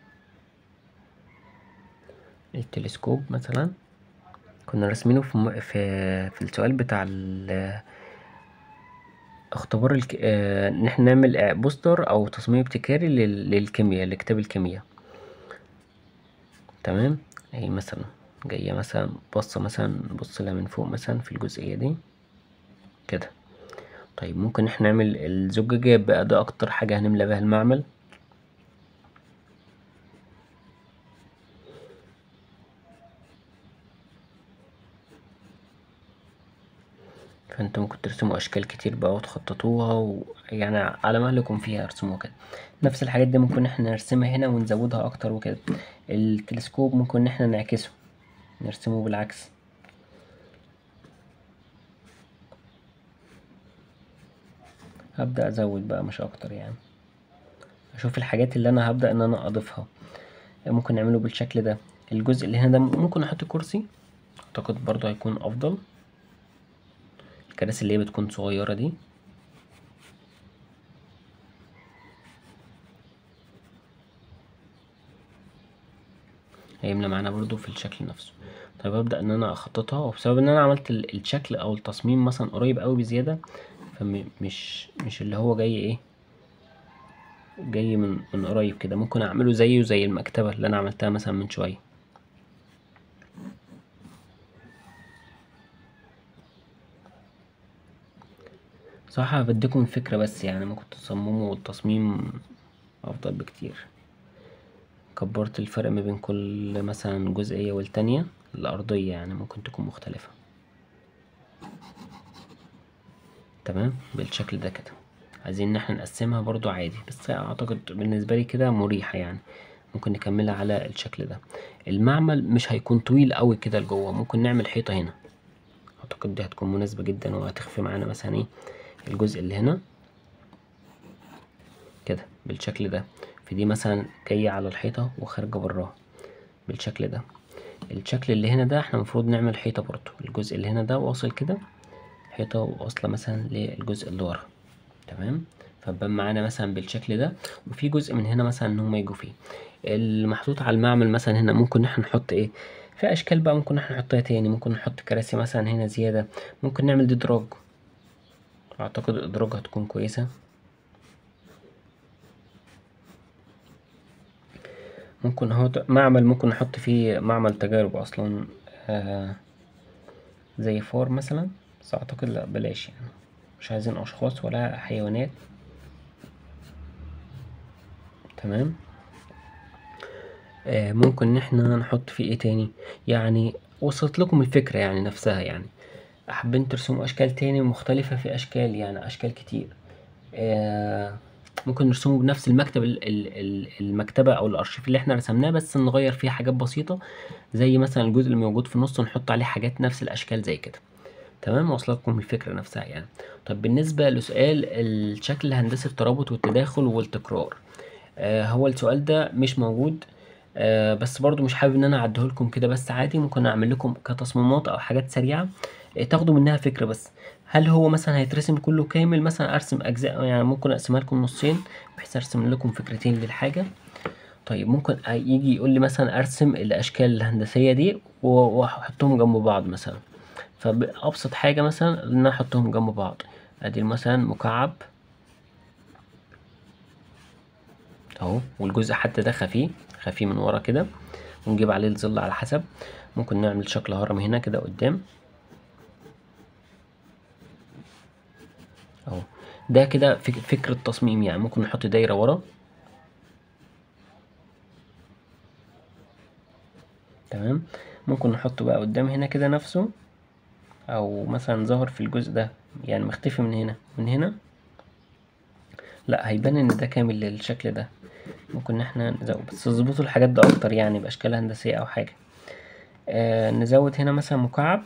Speaker 1: التلسكوب مثلا كنا راسمينه في م- في في السؤال بتاع ال اختبار الك... آه، ان احنا نعمل آه، بوستر او تصميم ابتكاري لل... للكيمياء لكتاب الكيمياء تمام اهي مثلا جاية مثلا بصة مثلا نبص لها من فوق مثلا في الجزئية دي كده طيب ممكن احنا نعمل الزجاجة بقى ده اكتر حاجة هنملى بيها المعمل فانتوا ممكن ترسموا اشكال كتير بقى وتخططوها ويعني على مهلكم فيها ارسموها كده نفس الحاجات دي ممكن احنا نرسمها هنا ونزودها اكتر وكده التلسكوب ممكن ان احنا نعكسه نرسمه بالعكس هبدأ ازود بقى مش اكتر يعني اشوف الحاجات اللي انا هبدأ ان انا اضيفها ممكن نعمله بالشكل ده الجزء اللي هنا ده ممكن احط كرسي اعتقد برضو هيكون افضل الكراسي اللي هي بتكون صغيرة دي هيملى معانا برضو في الشكل نفسه طيب ابدأ ان انا اخططها وبسبب ان انا عملت ال- الشكل او التصميم مثلا قريب قوي بزيادة فمش مش اللي هو جاي ايه جاي من من قريب كده ممكن اعمله زيه زي المكتبة اللي انا عملتها مثلا من شوية صراحة بديكم الفكرة بس يعني ممكن تصمموا التصميم افضل بكتير كبرت الفرق ما بين كل مثلا جزئية والتانية الأرضية يعني ممكن تكون مختلفة تمام بالشكل ده كده عايزين ان احنا نقسمها برضو عادي بس اعتقد بالنسبة لي كده مريحة يعني ممكن نكملها على الشكل ده المعمل مش هيكون طويل قوي كده لجوه ممكن نعمل حيطة هنا اعتقد دي هتكون مناسبة جدا وهتخفي معانا مثلا ايه الجزء اللي هنا كده بالشكل ده في دي مثلا جاية على الحيطة وخارجة براها بالشكل ده الشكل اللي هنا ده احنا المفروض نعمل حيطة برضو الجزء اللي هنا ده واصل كده حيطة واصلة مثلا للجزء اللي ورا تمام فبان معانا مثلا بالشكل ده وفي جزء من هنا مثلا ان هم يجوا فيه المحطوط على المعمل مثلا هنا ممكن احنا نحط ايه في اشكال بقى ممكن احنا نحطها تاني ممكن نحط كراسي مثلا هنا زيادة ممكن نعمل دي دراج اعتقد الادراج هتكون كويسة ممكن هو معمل ممكن نحط فيه معمل تجارب اصلا آه زي فار مثلا بس اعتقد لا بلاش يعني مش عايزين اشخاص ولا حيوانات تمام آه ممكن ان احنا نحط فيه ايه تاني يعني وصلت لكم الفكرة يعني نفسها يعني حابين ترسموا اشكال تاني مختلفة في اشكال يعني اشكال كتير آه ممكن نرسمه بنفس المكتب ال- ال- ال- المكتبة او الارشيف اللي احنا رسمناه بس نغير فيه حاجات بسيطة زي مثلا الجزء اللي موجود في النص نحط عليه حاجات نفس الاشكال زي كده تمام وصلتكم الفكرة نفسها يعني طب بالنسبة لسؤال الشكل الهندسي الترابط والتداخل والتكرار آه هو السؤال ده مش موجود آه بس برضو مش حابب ان انا اعديه لكم كده بس عادي ممكن اعمل لكم كتصميمات او حاجات سريعة آه تاخدوا منها فكرة بس هل هو مثلا هيترسم كله كامل مثلا ارسم اجزاء يعني ممكن اقسمها لكم نصين بحيث ارسم لكم فكرتين للحاجة طيب ممكن يجي يقول لي مثلا ارسم الاشكال الهندسية دي و- واحطهم جنب بعض مثلا فابسط حاجة مثلا ان انا احطهم جنب بعض ادي مثلا مكعب اهو والجزء حتى ده خفيه خفيه من ورا كده ونجيب عليه الظل على حسب ممكن نعمل شكل هرم هنا كده قدام اهو ده كده فك- فكرة تصميم يعني ممكن نحط دايرة ورا تمام ممكن نحطه بقى قدام هنا كده نفسه او مثلا ظهر في الجزء ده يعني مختفي من هنا من هنا لا هيبان ان ده كامل للشكل ده ممكن ان احنا نزود بس تظبطوا الحاجات دي اكتر يعني باشكال هندسية او حاجة آه نزود هنا مثلا مكعب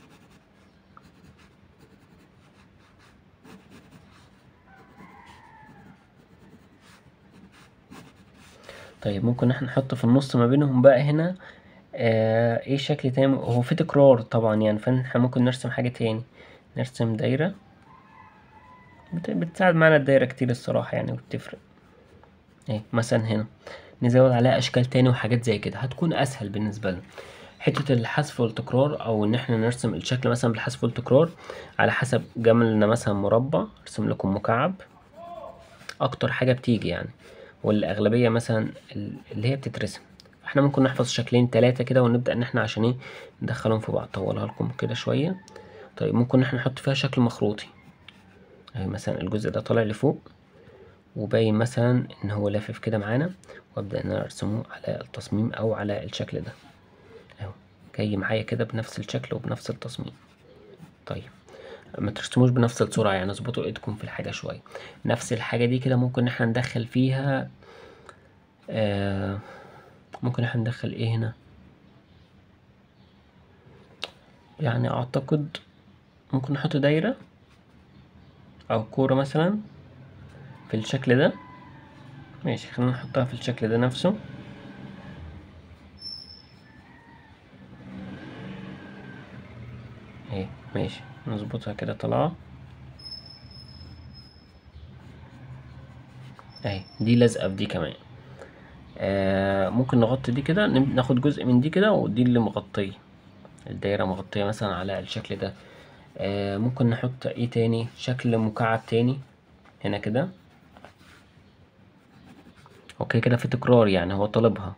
Speaker 1: طيب ممكن احنا نحط في النص ما بينهم بقى هنا آه ايه شكل تاني هو في تكرار طبعا يعني فاحنا ممكن نرسم حاجة تاني نرسم دايرة بت- بتساعد معانا الدايرة كتير الصراحة يعني وبتفرق اهي مثلا هنا نزود عليها اشكال تاني وحاجات زي كده هتكون اسهل بالنسبة لنا حتة الحذف والتكرار او ان احنا نرسم الشكل مثلا بالحذف والتكرار على حسب جملنا مثلا مربع ارسم لكم مكعب اكتر حاجة بتيجي يعني والاغلبية مثلا ال- اللي هي بتترسم احنا ممكن نحفظ شكلين تلاتة كده ونبدأ ان احنا عشان ايه ندخلهم في بعض طولها لكم كده شوية طيب ممكن ان احنا نحط فيها شكل مخروطي اهي مثلا الجزء ده طالع لفوق وباين مثلا ان هو لافف كده معانا وابدأ ان انا ارسمه على التصميم او على الشكل ده اهو جاي معايا كده بنفس الشكل وبنفس التصميم طيب ما ترسموش بنفس السرعة يعني اظبطوا ايدكم في الحاجة شوية نفس الحاجة دي كده ممكن ان احنا ندخل فيها آه ممكن احنا ندخل ايه هنا يعني اعتقد ممكن نحط دايرة او كورة مثلا في الشكل ده ماشي خلينا نحطها في الشكل ده نفسه اهي ماشي نظبطها كده طالعة اهي دي لازقة في دي كمان آه ممكن نغطي دي كده نم- ناخد جزء من دي كده ودي اللي مغطية الدايرة مغطية مثلا على الشكل ده آه ممكن نحط ايه تاني شكل مكعب تاني هنا كده اوكي كده في تكرار يعني هو طالبها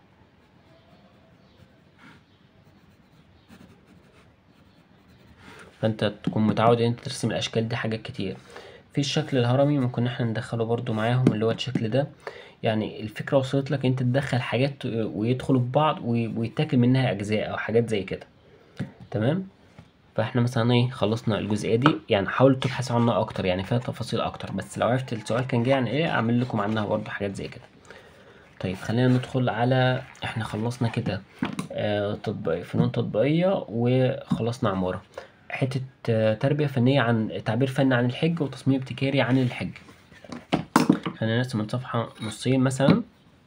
Speaker 1: فانت تكون متعود ان انت ترسم الاشكال دي حاجات كتير في الشكل الهرمي ممكن احنا ندخله برضو معاهم اللي هو الشكل ده يعني الفكرة وصلت لك انت تدخل حاجات ويدخلوا في بعض وي- ويتاكل منها اجزاء او حاجات زي كده تمام فاحنا مثلا ايه خلصنا الجزئية دي يعني حاولوا تبحثوا عنها اكتر يعني فيها تفاصيل اكتر بس لو عرفت السؤال كان جاي عن ايه اعمل لكم عنها برضو حاجات زي كده طيب خلينا ندخل على احنا خلصنا كده آه تطبيق فنون تطبيقية وخلصنا عمارة حتة آه تربية فنية عن تعبير فني عن الحج وتصميم ابتكاري عن الحج خلينا نرسم الصفحة نصين مثلا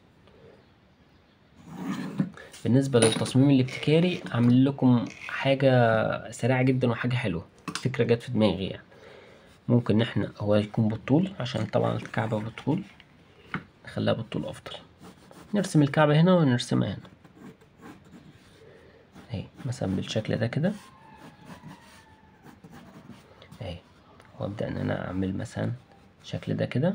Speaker 1: بالنسبة للتصميم الابتكاري عامل لكم حاجة سريعة جدا وحاجة حلوة فكرة جت في دماغي يعني ممكن ان احنا هو يكون بالطول عشان طبعا الكعبة بالطول نخليها بالطول افضل نرسم الكعبة هنا ونرسمها هنا اهي مثلا بالشكل ده كده اهي وابدأ ان انا اعمل مثلا الشكل ده كده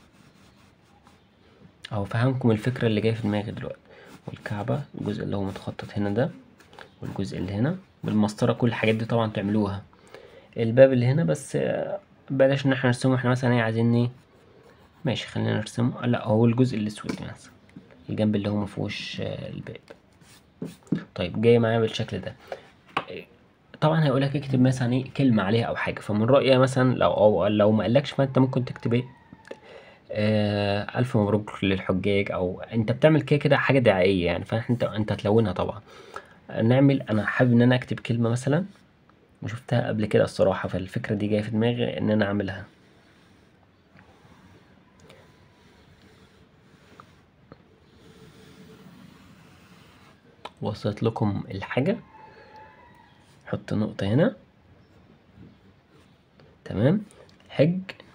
Speaker 1: اهو فهمكم الفكرة اللي جاية في دماغي دلوقتي والكعبة الجزء اللي هو متخطط هنا ده والجزء اللي هنا بالمسطرة كل الحاجات دي طبعا تعملوها الباب اللي هنا بس آه، بلاش ان احنا نرسمه احنا مثلا ايه عايزين ايه ماشي خلينا نرسمه لا هو الجزء الاسود مثلا الجنب اللي هو مفهوش آه، الباب طيب جاي معايا بالشكل ده طبعا هيقولك اكتب مثلا ايه كلمة عليها او حاجة فمن رأيي مثلا لو أو لو ما قالكش فانت ممكن تكتب ايه آه ألف مبروك للحجاج أو أنت بتعمل كده كده حاجة دعائية يعني فأنت أنت هتلونها طبعا نعمل أنا حابب إن أنا أكتب كلمة مثلا وشفتها قبل كده الصراحة فالفكرة دي جاية في دماغي إن أنا أعملها وصلت لكم الحاجة حط نقطة هنا تمام حج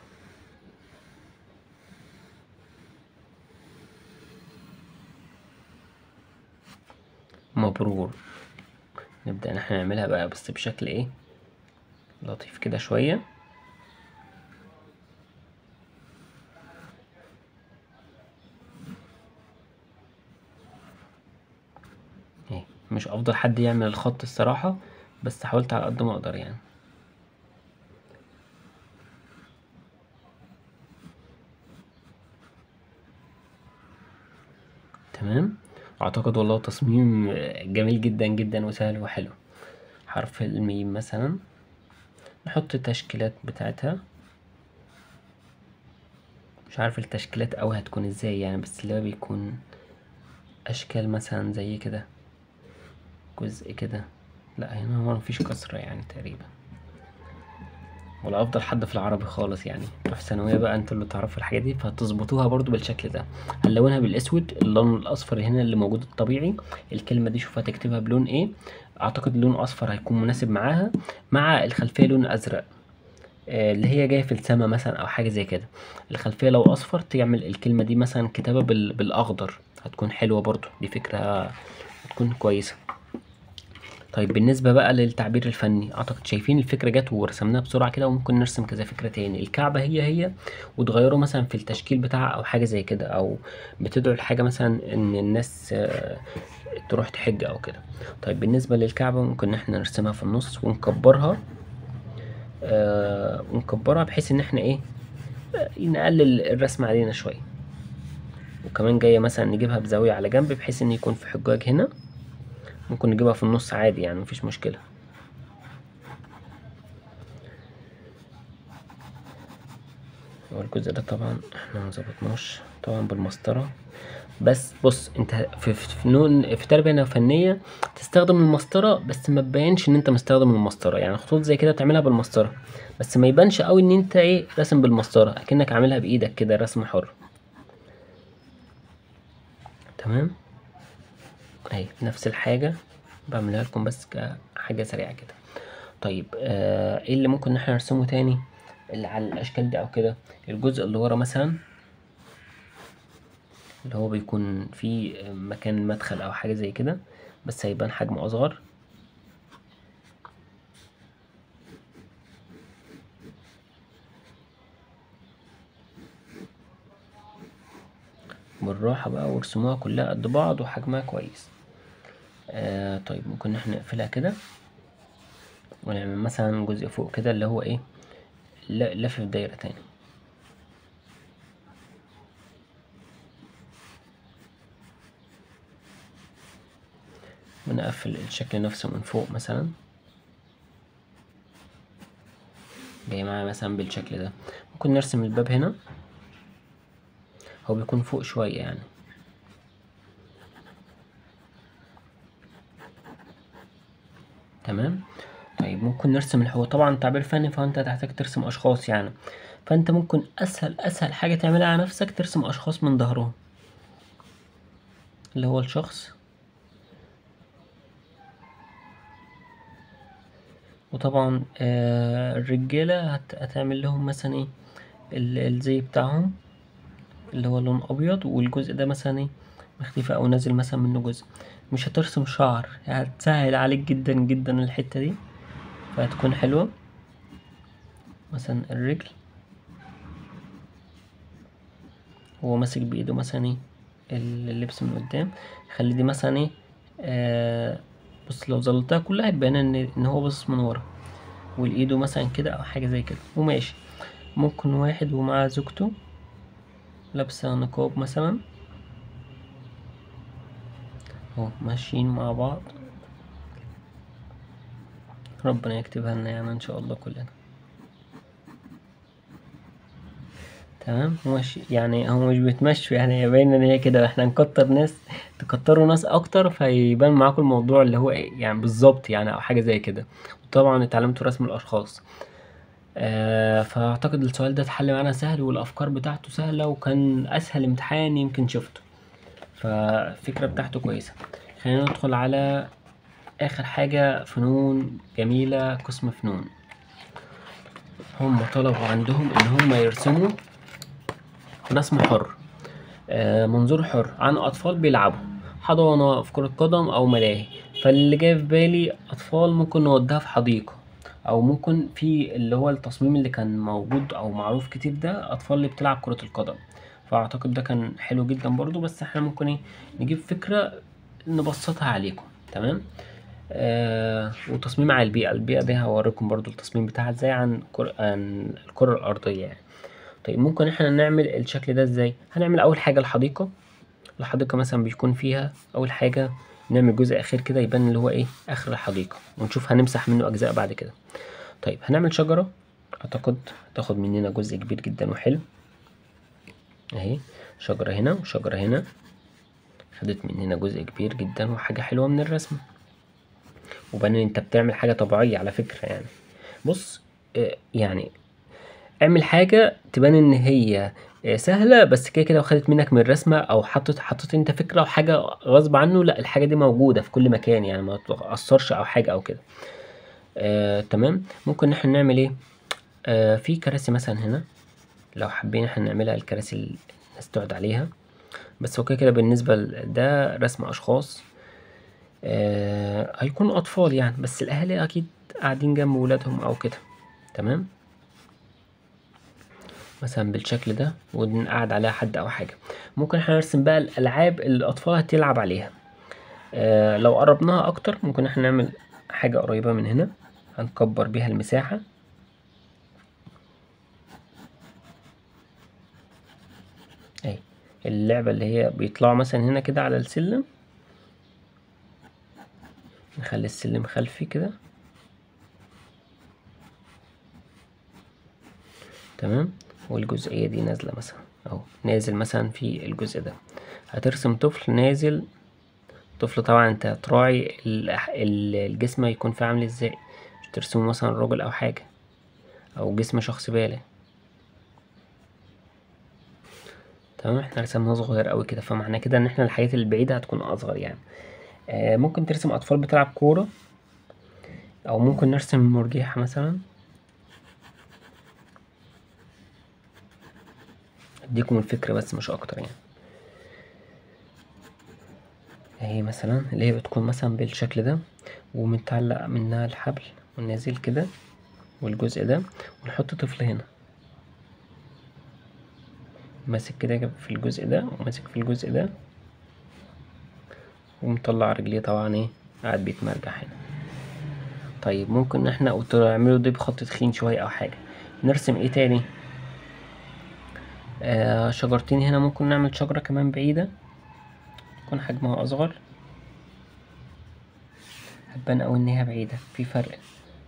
Speaker 1: مبرور نبدأ إن احنا نعملها بقى بس بشكل ايه لطيف كده شوية اهي مش أفضل حد يعمل الخط الصراحة بس حاولت على قد ما أقدر يعني تمام أعتقد والله تصميم جميل جدا جدا وسهل وحلو حرف الميم مثلا نحط التشكيلات بتاعتها مش عارف التشكيلات أوي هتكون ازاي يعني بس اللي هو بيكون أشكال مثلا زي كده جزء كده لأ هنا هو مفيش كسرة يعني تقريبا ولا أفضل حد في العربي خالص يعني انتوا في ثانوية بقى انتوا اللي تعرفوا الحاجات دي فهتظبطوها برضو بالشكل ده هنلونها بالأسود اللون الأصفر هنا اللي موجود الطبيعي الكلمة دي شوف هتكتبها بلون ايه أعتقد لون أصفر هيكون مناسب معاها مع الخلفية لون أزرق آه، اللي هي جاية في السما مثلا أو حاجة زي كده الخلفية لو أصفر تعمل الكلمة دي مثلا كتابة بال- بالأخضر هتكون حلوة برضو دي فكرة هتكون كويسة طيب بالنسبة بقى للتعبير الفني أعتقد شايفين الفكرة جت ورسمناها بسرعة كده وممكن نرسم كذا فكرة تاني الكعبة هي هي وتغيروا مثلا في التشكيل بتاعها أو حاجة زي كده أو بتدعو لحاجة مثلا إن الناس آه، تروح تحج أو كده طيب بالنسبة للكعبة ممكن إن احنا نرسمها في النص ونكبرها آه ونكبرها بحيث إن احنا إيه آه، نقلل الرسم علينا شوية وكمان جاية مثلا نجيبها بزاوية على جنب بحيث إن يكون في حجاج هنا ممكن نجيبها في النص عادي يعني مفيش مشكلة هو الجزء ده طبعا احنا مظبطناش طبعا بالمسطرة بس بص انت في في فنون في تربية فنية تستخدم المسطرة بس ما تبينش ان انت مستخدم المسطرة يعني خطوط زي كده تعملها بالمسطرة بس ما يبانش قوي ان انت ايه راسم بالمسطرة اكنك عاملها بايدك كده رسم حر تمام اهي نفس الحاجة بعملها لكم بس كحاجة سريعة كده طيب آه ايه اللي ممكن ان احنا نرسمه تاني اللي على الاشكال دي او كده الجزء اللي ورا مثلا اللي هو بيكون فيه مكان مدخل او حاجة زي كده بس هيبان حجمه اصغر بالراحة بقى وارسموها كلها قد بعض وحجمها كويس آه طيب ممكن ان احنا نقفلها كده ونعمل مثلا جزء فوق كده اللي هو ايه ل- لف في دايرة تاني ونقفل الشكل نفسه من فوق مثلا جاي معايا مثلا بالشكل ده ممكن نرسم الباب هنا هو بيكون فوق شوية يعني تمام طيب ممكن نرسم هو طبعا تعبير فني فانت هتحتاج ترسم اشخاص يعني فانت ممكن اسهل اسهل حاجة تعملها على نفسك ترسم اشخاص من ظهرهم اللي هو الشخص وطبعا آه الرجالة هت- هتعمل لهم مثلا ايه ال- الزي بتاعهم اللي هو لون ابيض والجزء ده مثلا ايه مختفي او نازل مثلا منه جزء مش هترسم شعر يعني هتسهل عليك جدا جدا الحتة دي فهتكون حلوة مثلا الرجل هو ماسك بايده مثلا ايه اللبس من قدام خلي دي مثلا ايه آه بص لو ظللتها كلها هتبان ان ان هو باصص من ورا والايده مثلا كده او حاجة زي كده وماشي ممكن واحد ومعاه زوجته لابسة نقاب مثلا اهو ماشيين مع بعض ربنا يكتبها لنا يعني ان شاء الله كلنا تمام ماشي يعني هو مش بيتمشوا يعني هي باين ان هي كده احنا نكتر ناس تكتروا ناس اكتر فيبان معاكم الموضوع اللي هو ايه يعني بالظبط يعني او حاجه زي كده وطبعا اتعلمتوا رسم الاشخاص آه فاعتقد السؤال ده اتحل معانا سهل والافكار بتاعته سهله وكان اسهل امتحان يمكن شفته فالفكره بتاعته كويسه خلينا ندخل على اخر حاجه فنون جميله قسم فنون هم طلبوا عندهم ان هم يرسموا رسم حر آه، منظور حر عن أطفال بيلعبوا حضانة في كرة قدم أو ملاهي فاللي جاي في بالي أطفال ممكن نوديها في حديقة أو ممكن في اللي هو التصميم اللي كان موجود أو معروف كتير ده أطفال اللي بتلعب كرة القدم فأعتقد ده كان حلو جدا برضو بس احنا ممكن ايه نجيب فكرة نبسطها عليكم تمام آه وتصميم على البيئة البيئة دي هوريكم برضو التصميم بتاعها ازاي عن, كر... عن الكرة الأرضية يعني طيب ممكن احنا نعمل الشكل ده ازاي هنعمل اول حاجه الحديقه الحديقه مثلا بيكون فيها اول حاجه نعمل جزء اخير كده يبان اللي هو ايه اخر الحديقه ونشوف هنمسح منه اجزاء بعد كده طيب هنعمل شجره اعتقد تاخد مننا جزء كبير جدا وحلو اهي شجرة هنا وشجرة هنا خدت من هنا جزء كبير جدا وحاجة حلوة من الرسمة وبعدين انت بتعمل حاجة طبيعية على فكرة يعني بص آه، يعني اعمل حاجة تبان ان هي آه، سهلة بس كده كده وخدت منك من الرسمة او حطت حطيت انت فكرة وحاجة غصب عنه لا الحاجة دي موجودة في كل مكان يعني ما تأثرش او حاجة او كده آه، تمام ممكن احنا نعمل ايه آه، في كراسي مثلا هنا لو حابين احنا نعملها الكراسي اللي الناس تقعد عليها بس هو كده كده بالنسبة ل- ده رسم أشخاص آه هيكونوا أطفال يعني بس الأهالي أكيد قاعدين جنب ولادهم أو كده تمام مثلا بالشكل ده ونقعد عليها حد أو حاجة ممكن احنا نرسم بقى الألعاب اللي الأطفال هتلعب عليها آه لو قربناها أكتر ممكن احنا نعمل حاجة قريبة من هنا هنكبر بيها المساحة اهي اللعبة اللي هي بيطلعوا مثلا هنا كده على السلم نخلي السلم خلفي كده تمام والجزئية دي نازلة مثلا اهو نازل مثلا في الجزء ده هترسم طفل نازل طفل طبعا انت هتراعي ال- ال- الجسم هيكون فيه عامل ازاي مش ترسمه مثلا راجل او حاجة او جسم شخص بالغ تمام احنا رسمناه صغير قوي كده فمعنى كده ان احنا الحاجات البعيدة هتكون اصغر يعني آه ممكن ترسم اطفال بتلعب كورة او ممكن نرسم مرجيحة مثلا اديكم الفكرة بس مش اكتر يعني اهي مثلا اللي هي بتكون مثلا بالشكل ده ومتعلق منها الحبل ونازل كده والجزء ده ونحط طفل هنا ماسك كده في الجزء ده وماسك في الجزء ده ومطلع رجليه طبعا ايه قاعد بيتمرجح هنا طيب ممكن احنا نعمله ده بخط تخين شوية او حاجة نرسم ايه تاني آه شجرتين هنا ممكن نعمل شجرة كمان بعيدة تكون حجمها اصغر هتبان اوي ان هي بعيدة في فرق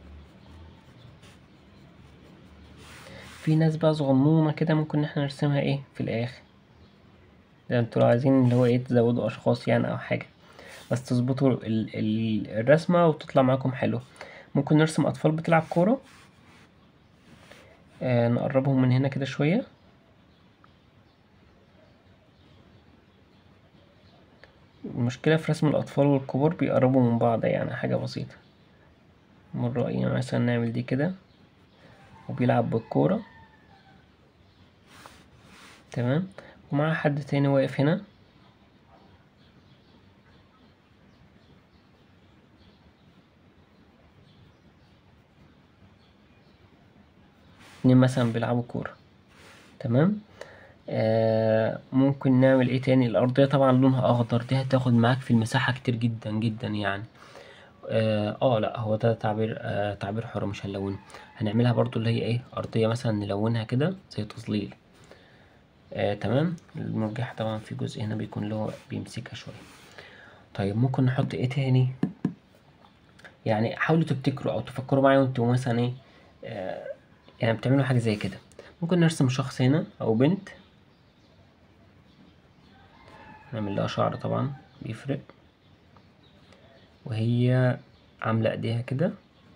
Speaker 1: في ناس بقى صغنونة كده ممكن احنا نرسمها ايه في الاخر ده انتوا لو عايزين اللي هو ايه تزودوا اشخاص يعني او حاجة بس تظبطوا ال- ال- الرسمة وتطلع معاكم حلو ممكن نرسم اطفال بتلعب كورة آه نقربهم من هنا كده شوية المشكلة في رسم الأطفال والكبار بيقربوا من بعض يعني حاجة بسيطة من رأيي مثلا نعمل دي كده وبيلعب بالكورة تمام ومعاه حد تاني واقف هنا اتنين مثلا بيلعبوا كورة تمام آه ممكن نعمل ايه تاني الأرضية طبعا لونها أخضر دي هتاخد معاك في المساحة كتير جدا جدا يعني اه آه، لا هو ده تعبير آه تعبير حر مش هنلونه هنعملها برضو اللي هي ايه أرضية مثلا نلونها كده زي تظليل آه تمام المرجح طبعا في جزء هنا بيكون له بيمسكها شوية طيب ممكن نحط ايه تاني يعني حاولوا تبتكروا او تفكروا معايا وانتوا مثلا ايه آه يعني بتعملوا حاجة زي كده ممكن نرسم شخص هنا او بنت نعمل لها شعر طبعا بيفرق وهي عاملة ايديها كده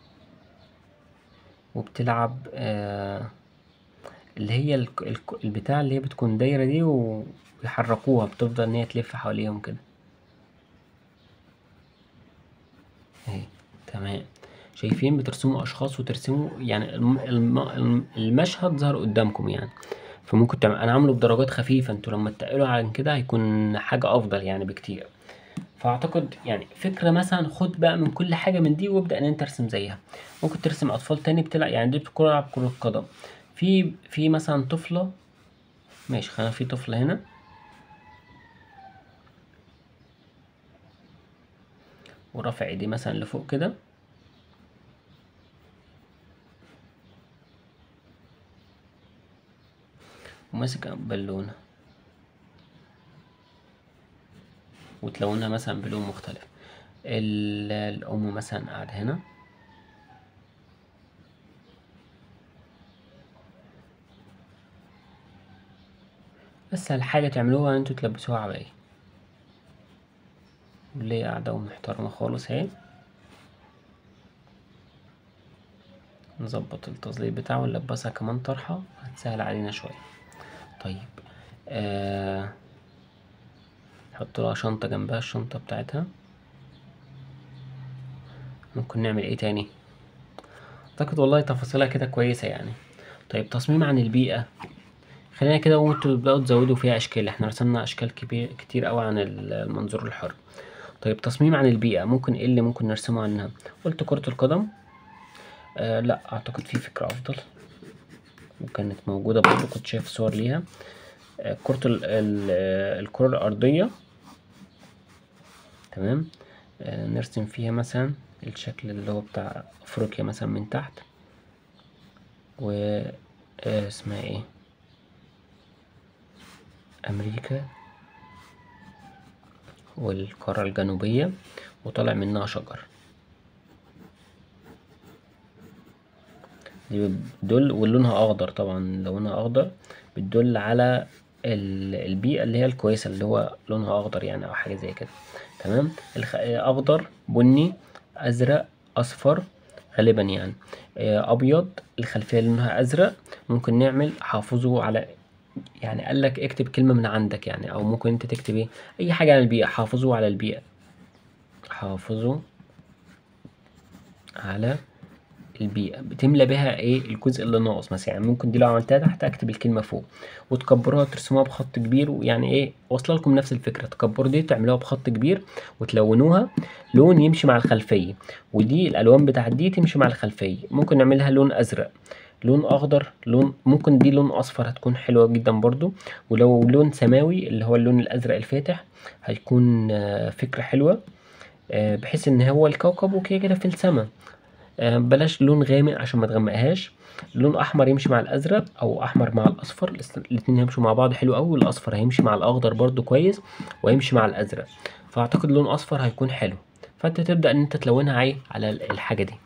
Speaker 1: وبتلعب آه اللي هي الك- الك- البتاع اللي هي بتكون دايرة دي ويحركوها بتفضل ان هي تلف حواليهم كده اهي تمام شايفين بترسموا اشخاص وترسموا يعني الم... الم... الم- المشهد ظهر قدامكم يعني فممكن تعمل انا عامله بدرجات خفيفة انتوا لما تقلوا عن كده هيكون حاجة افضل يعني بكتير فاعتقد يعني فكرة مثلا خد بقى من كل حاجة من دي وابدأ ان انت ترسم زيها ممكن ترسم اطفال تاني بتلعب يعني دي بتلعب كرة قدم في في مثلا طفلة ماشي خلينا في طفل هنا ورافع ايديه مثلا لفوق كده وماسك بالونة وتلونها مثلا بلون مختلف ال- الأم مثلا قاعدة هنا اسهل حاجة تعملوها ان انتوا تلبسوها عباية اللي هي قاعدة ومحترمة خالص اهي نظبط التظليل بتاعه ونلبسها كمان طرحة هتسهل علينا شوية طيب آه نحط لها شنطة جنبها الشنطة بتاعتها ممكن نعمل ايه تاني اعتقد والله تفاصيلها كده كويسة يعني طيب تصميم عن البيئة خلينا كده وانتوا تبدأوا تزودوا فيها اشكال احنا رسمنا اشكال كبير كتير اوي عن المنظور الحر طيب تصميم عن البيئة ممكن ايه اللي ممكن نرسمه عنها قلت كرة القدم آه لا اعتقد في فكرة افضل وكانت موجودة برضه كنت شايف صور ليها آه كرة ال ال الكرة الأرضية تمام آه نرسم فيها مثلا الشكل اللي هو بتاع أفريقيا مثلا من تحت و آه اسمها ايه أمريكا والقارة الجنوبية وطالع منها شجر دي بتدل ولونها أخضر طبعا لونها أخضر بتدل على البيئة اللي هي الكويسة اللي هو لونها أخضر يعني أو حاجة زي كده تمام الخ... أخضر بني أزرق أصفر غالبا يعني أبيض الخلفية لونها أزرق ممكن نعمل حافظوا على يعني قالك اكتب كلمة من عندك يعني أو ممكن أنت تكتب ايه أي حاجة عن البيئة حافظوا على البيئة حافظوا على البيئة بتملى بها ايه الجزء اللي ناقص مثلا يعني ممكن دي لو عملتها تحت اكتب الكلمة فوق وتكبروها وترسموها بخط كبير ويعني ايه واصله لكم نفس الفكرة تكبروا دي تعملوها بخط كبير وتلونوها لون يمشي مع الخلفية ودي الألوان بتاعت دي تمشي مع الخلفية ممكن نعملها لون أزرق لون اخضر لون ممكن دي لون اصفر هتكون حلوة جدا برضو ولو لون سماوي اللي هو اللون الازرق الفاتح هيكون فكرة حلوة بحيث ان هو الكوكب وكده كده في السما بلاش لون غامق عشان ما تغمقهاش لون احمر يمشي مع الازرق او احمر مع الاصفر الاتنين هيمشوا مع بعض حلو قوي الاصفر هيمشي مع الاخضر برضو كويس وهيمشي مع الازرق فاعتقد لون اصفر هيكون حلو فانت تبدا ان انت تلونها على الحاجه دي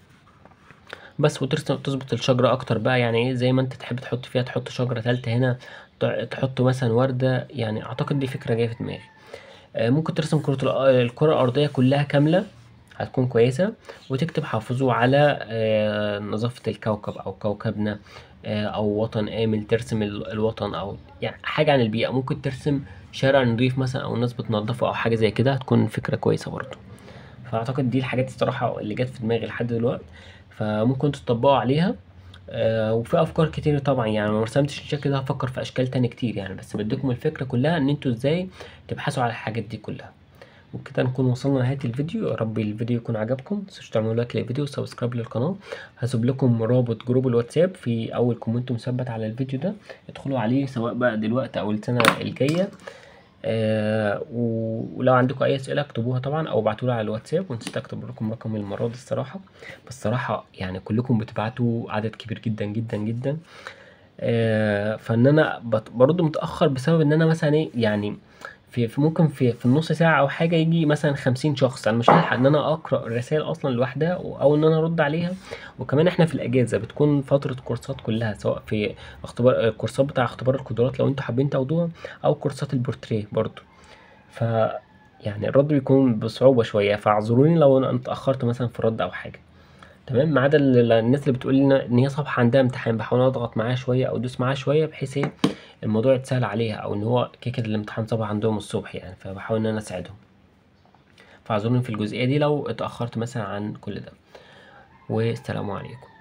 Speaker 1: بس وترسم تظبط الشجرة أكتر بقى يعني ايه زي ما انت تحب تحط فيها تحط شجرة تالتة هنا تحط مثلا وردة يعني أعتقد دي فكرة جاية في دماغي ممكن ترسم كرة الكرة الأرضية كلها كاملة هتكون كويسة وتكتب حافظوا على نظافة الكوكب أو كوكبنا أو وطن آمن ترسم الوطن أو يعني حاجة عن البيئة ممكن ترسم شارع نضيف مثلا أو الناس بتنضفه أو حاجة زي كده هتكون فكرة كويسة برضه فأعتقد دي الحاجات الصراحة اللي جت في دماغي لحد دلوقتي فممكن تطبقوا عليها آه وفي افكار كتير طبعا يعني ما رسمتش الشكل ده هفكر في اشكال تاني كتير يعني بس بديكم الفكره كلها ان انتوا ازاي تبحثوا على الحاجات دي كلها وبكده نكون وصلنا لنهايه الفيديو يا رب الفيديو يكون عجبكم متنسوش تعملوا لايك للفيديو وسبسكرايب للقناه هسيب لكم رابط جروب الواتساب في اول كومنت مثبت على الفيديو ده ادخلوا عليه سواء بقى دلوقتي او السنه الجايه آه ولو عندكم اي اسئله اكتبوها طبعا او ابعتولي على الواتساب ونسيت اكتب لكم رقم المره دي الصراحه بس الصراحه يعني كلكم بتبعتوا عدد كبير جدا جدا جدا آه فان انا برضه متاخر بسبب ان انا مثلا ايه يعني في, في ممكن في في النص ساعه او حاجه يجي مثلا خمسين شخص انا مش هلحق ان انا اقرا الرسائل اصلا لوحدها او ان انا ارد عليها وكمان احنا في الاجازه بتكون فتره كورسات كلها سواء في اختبار الكورسات بتاع اختبار القدرات لو انتوا حابين تاخدوها او كورسات البورتريه برضو ف يعني الرد بيكون بصعوبه شويه فاعذروني لو انا اتاخرت مثلا في الرد او حاجه تمام ما عدا الناس اللي بتقول لنا ان هي صفحه عندها امتحان بحاول اضغط معاها شويه او ادوس معاها شويه بحيث ايه الموضوع يتسهل عليها او ان هو كده كده الامتحان صباح عندهم الصبح يعني فبحاول ان انا اساعدهم فاعذروني في الجزئيه دي لو اتاخرت مثلا عن كل ده والسلام عليكم